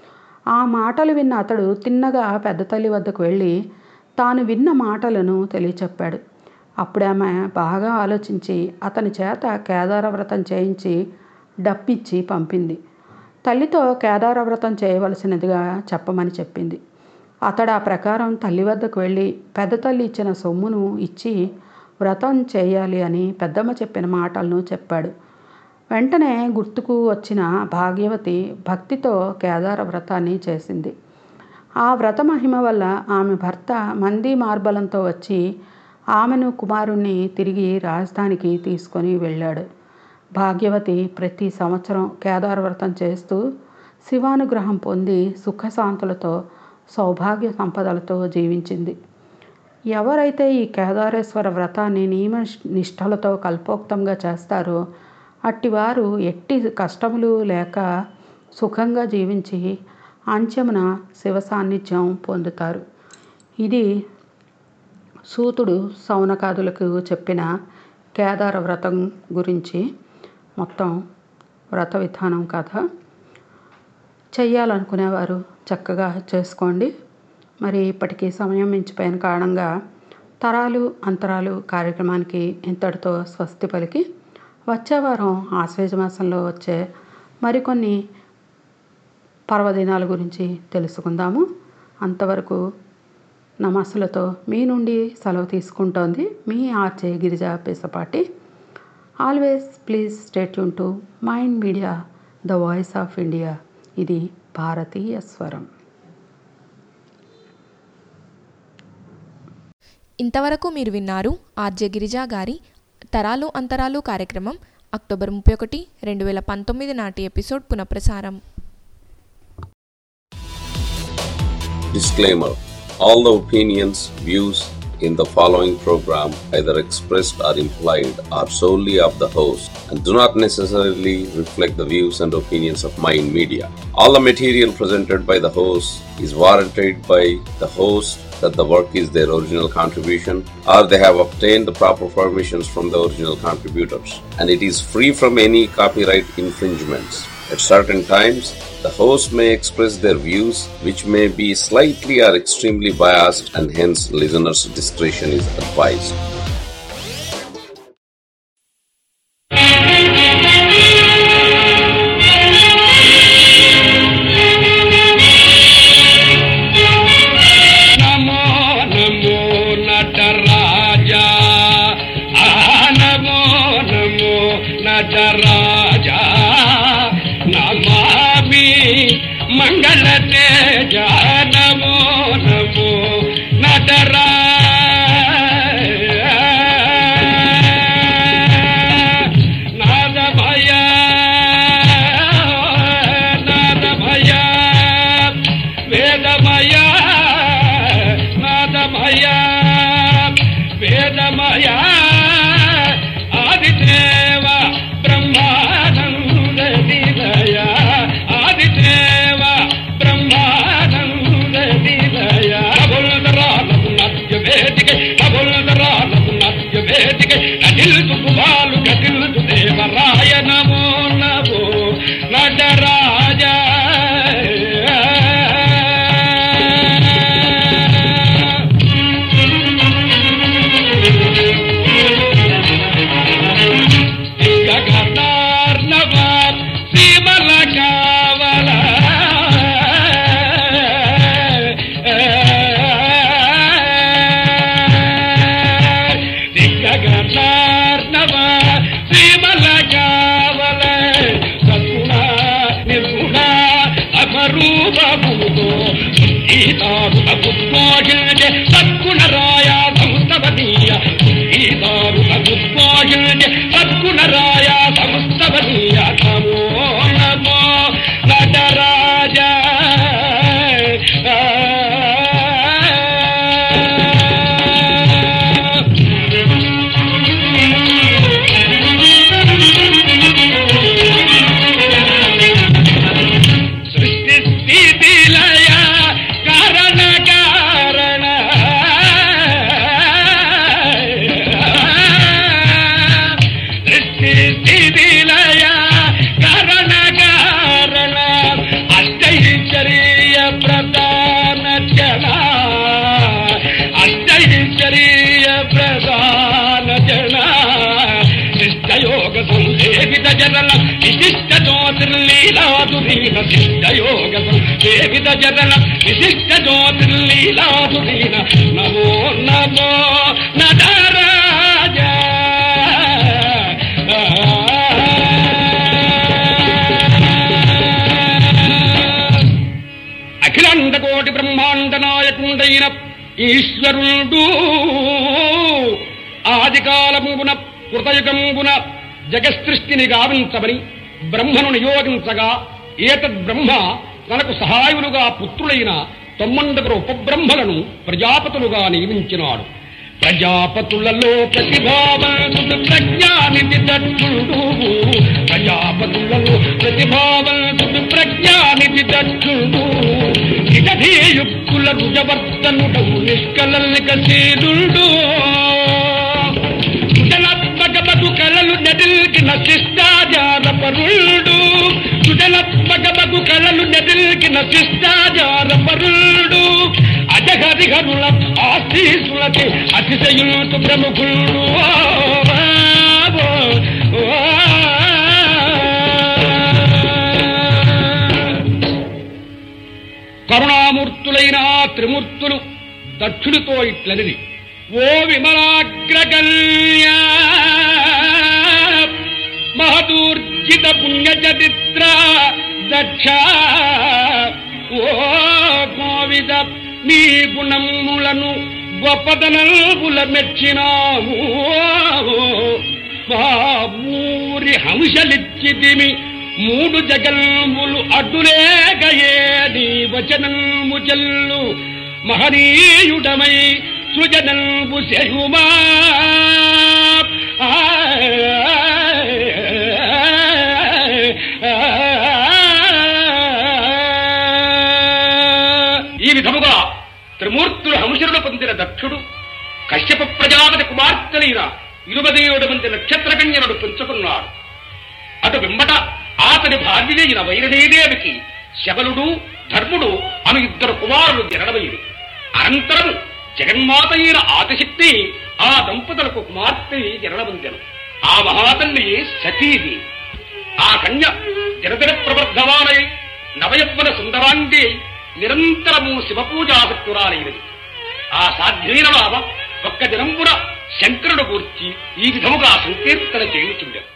ఆ మాటలు విన్న అతడు తిన్నగా పెద్ద తల్లి వద్దకు వెళ్ళి తాను విన్న మాటలను తెలియచెప్పాడు అప్పుడు ఆమె బాగా ఆలోచించి అతని చేత కేదార వ్రతం చేయించి డప్పిచ్చి పంపింది తల్లితో కేదార వ్రతం చేయవలసినదిగా చెప్పమని చెప్పింది అతడు ఆ ప్రకారం తల్లి వద్దకు వెళ్ళి పెద్ద తల్లి ఇచ్చిన సొమ్మును ఇచ్చి వ్రతం చేయాలి అని పెద్దమ్మ చెప్పిన మాటలను చెప్పాడు వెంటనే గుర్తుకు వచ్చిన భాగ్యవతి భక్తితో కేదార వ్రతాన్ని చేసింది ఆ వ్రత మహిమ వల్ల ఆమె భర్త మంది మార్బలంతో వచ్చి ఆమెను కుమారుణ్ణి తిరిగి రాజధానికి తీసుకొని వెళ్ళాడు భాగ్యవతి ప్రతి సంవత్సరం కేదార వ్రతం చేస్తూ శివానుగ్రహం పొంది సుఖశాంతులతో సౌభాగ్య సంపదలతో జీవించింది ఎవరైతే ఈ కేదారేశ్వర వ్రతాన్ని నియమ నిష్టలతో కల్పోక్తంగా చేస్తారో అట్టివారు ఎట్టి కష్టములు లేక సుఖంగా జీవించి అంత్యమున శివ సాన్నిధ్యం పొందుతారు ఇది సూతుడు సౌనకాదులకు చెప్పిన కేదార వ్రతం గురించి మొత్తం వ్రత విధానం కథ చెయ్యాలనుకునేవారు చక్కగా చేసుకోండి మరి ఇప్పటికీ సమయం మించిపోయిన కారణంగా తరాలు అంతరాలు కార్యక్రమానికి ఇంతటితో స్వస్తి పలికి వచ్చే వారం ఆశ్వేజ మాసంలో వచ్చే మరికొన్ని పర్వదినాల గురించి తెలుసుకుందాము అంతవరకు నమస్సులతో మీ నుండి సెలవు తీసుకుంటోంది మీ RJ Girija Pisapati always please stay tune to Mind Media the voice of India ఇది భారతీయ స్వరం ఇంతవరకు మీరు విన్నారు ఆర్జే గిరిజా గారి తరాలు అంతరాలు కార్యక్రమం అక్టోబర్ ముప్పై ఒకటి రెండు వేల పంతొమ్మిది నాటి ఎపిసోడ్ పునఃప్రసారం Disclaimer All the opinions, views in the following program, either expressed or implied, are solely of the host and do not necessarily reflect the views and opinions of Mind Media. All the material presented by the host is warranted by the host that the work is their original contribution or they have obtained the proper permissions from the original contributors and it is free from any copyright infringements. At certain times, the host may express their views which may be slightly or extremely biased and hence listeners' discretion is advised. నమో నమో నటరాజా ఆ నమో నమో నటరాజా నమామి మంగళ తేజ నమో నమో నటరా నాద భయ నాద భయ వేదమయ నాదమయ వేదమయ ఆదిదేవ బ్రహ్మానంద నిలయ ఆదిదేవ బ్రహ్మానంద నిలయ కబులదరాలకు నత్య వేదిక కబులదరాలకు నత్య వేదిక నటిల్తు కుమాలు గతిల్తు దేవరాయ నమో నమో నటరాజా గగనార్ణవాత్ సీమల కావల దిగ్గగనార్ణవ సీమల కావల సద్గుణ నిర్గుణ అపరూపముతో గీతారు అగుద్వాగిల్జె సద్గుణరాయ సంస్తవనీయ గీతారు అగుద్వాగిల్జె సద్గుణరాయ సంస్తవనీయ నమో నమో నటరాజ సృష్టి స్థితి లయ కారణ కారణ సృష్టి స్థితి లయ జరల విశిష్ట జ్యోతిర్లీలాధురీన సిద్ధయోగ సేవిత జరల విశిష్ట జ్యోతిర్లీలాధురీన నమో నమో నటరాజ అఖిలాండ కోటి బ్రహ్మాండ నాయకుండైన ఈశ్వరుడు ఆదికాలమున కృతయుగంబున జగసృష్టిని గావించమని బ్రహ్మను నియోగించగా ఏతద్ బ్రహ్మ తనకు సహాయులుగా పుత్రులైన తొమ్మండుగురు ఉపబ్రహ్మలను ప్రజాపతులుగా నియమించినాడు ప్రజాపతులలో ప్రతిభావంతుడు ప్రజ్ఞానిధి దక్షుడు ప్రజాపతులలో ప్రతిభావంతుడు ప్రజ్ఞానిధి దక్షుడు ఇటధీయుక్తుల రుజవర్ధనుడవు నిష్కలల్లికశీలుడు సుజలాత్మకమగు కళలు నదిల్కిన శిష్టాచార పరుడు సుజలాత్మకమగు కళలు నదిల్కిన శిష్టాచార పరుడు అజహరిహరుల ఆశీసులకి అతిశయులు ప్రముఖుడు కరుణామూర్తులైన ఆ త్రిమూర్తులు దక్షుడితో ఇట్లనిది ఓ విమలాగ్రగల్య మహదూర్జిత పుణ్య చరిత్ర దక్ష ఓ కోవిద నీ గుణములను గొప్పదనల్పుల మెచ్చినాము మా ఊరి హంసలిచ్చితిమి మూడు జగల్ములు అడ్డులేగయే నీ వచనము చెల్లు మహనీయుడమై సృజనల్పు శయుమా ఈ విధముగా త్రిమూర్తులు హంసరుడు పొందిన దక్షుడు కశ్యప ప్రజాపతి కుమార్తెలైన ఇరువదేయుడు మంది నక్షత్రకన్యనుడు పెంచుకున్నాడు అటు వెంబట అతని భార్యైన వైరదేదేవికి శబలుడు ధర్ముడు అను ఇద్దరు కుమారులు జరడమైంది అనంతరం జగన్మాత అయిన ఆదిశక్తి ఆ దంపతులకు కుమార్తె జరడమందెను ఆ మహాతల్లి సతీది ఆ కన్య జనదిన ప్రవర్ధవానై నవయవ్వన సుందరాంగి నిరంతరము శివపూజాభక్తురాలైనది ఆ సాధ్యమైన బాబ ఒక్క దినంబున శంకరుడు గూర్చి ఈ విధముగా సంకీర్తన చేయుచుండెను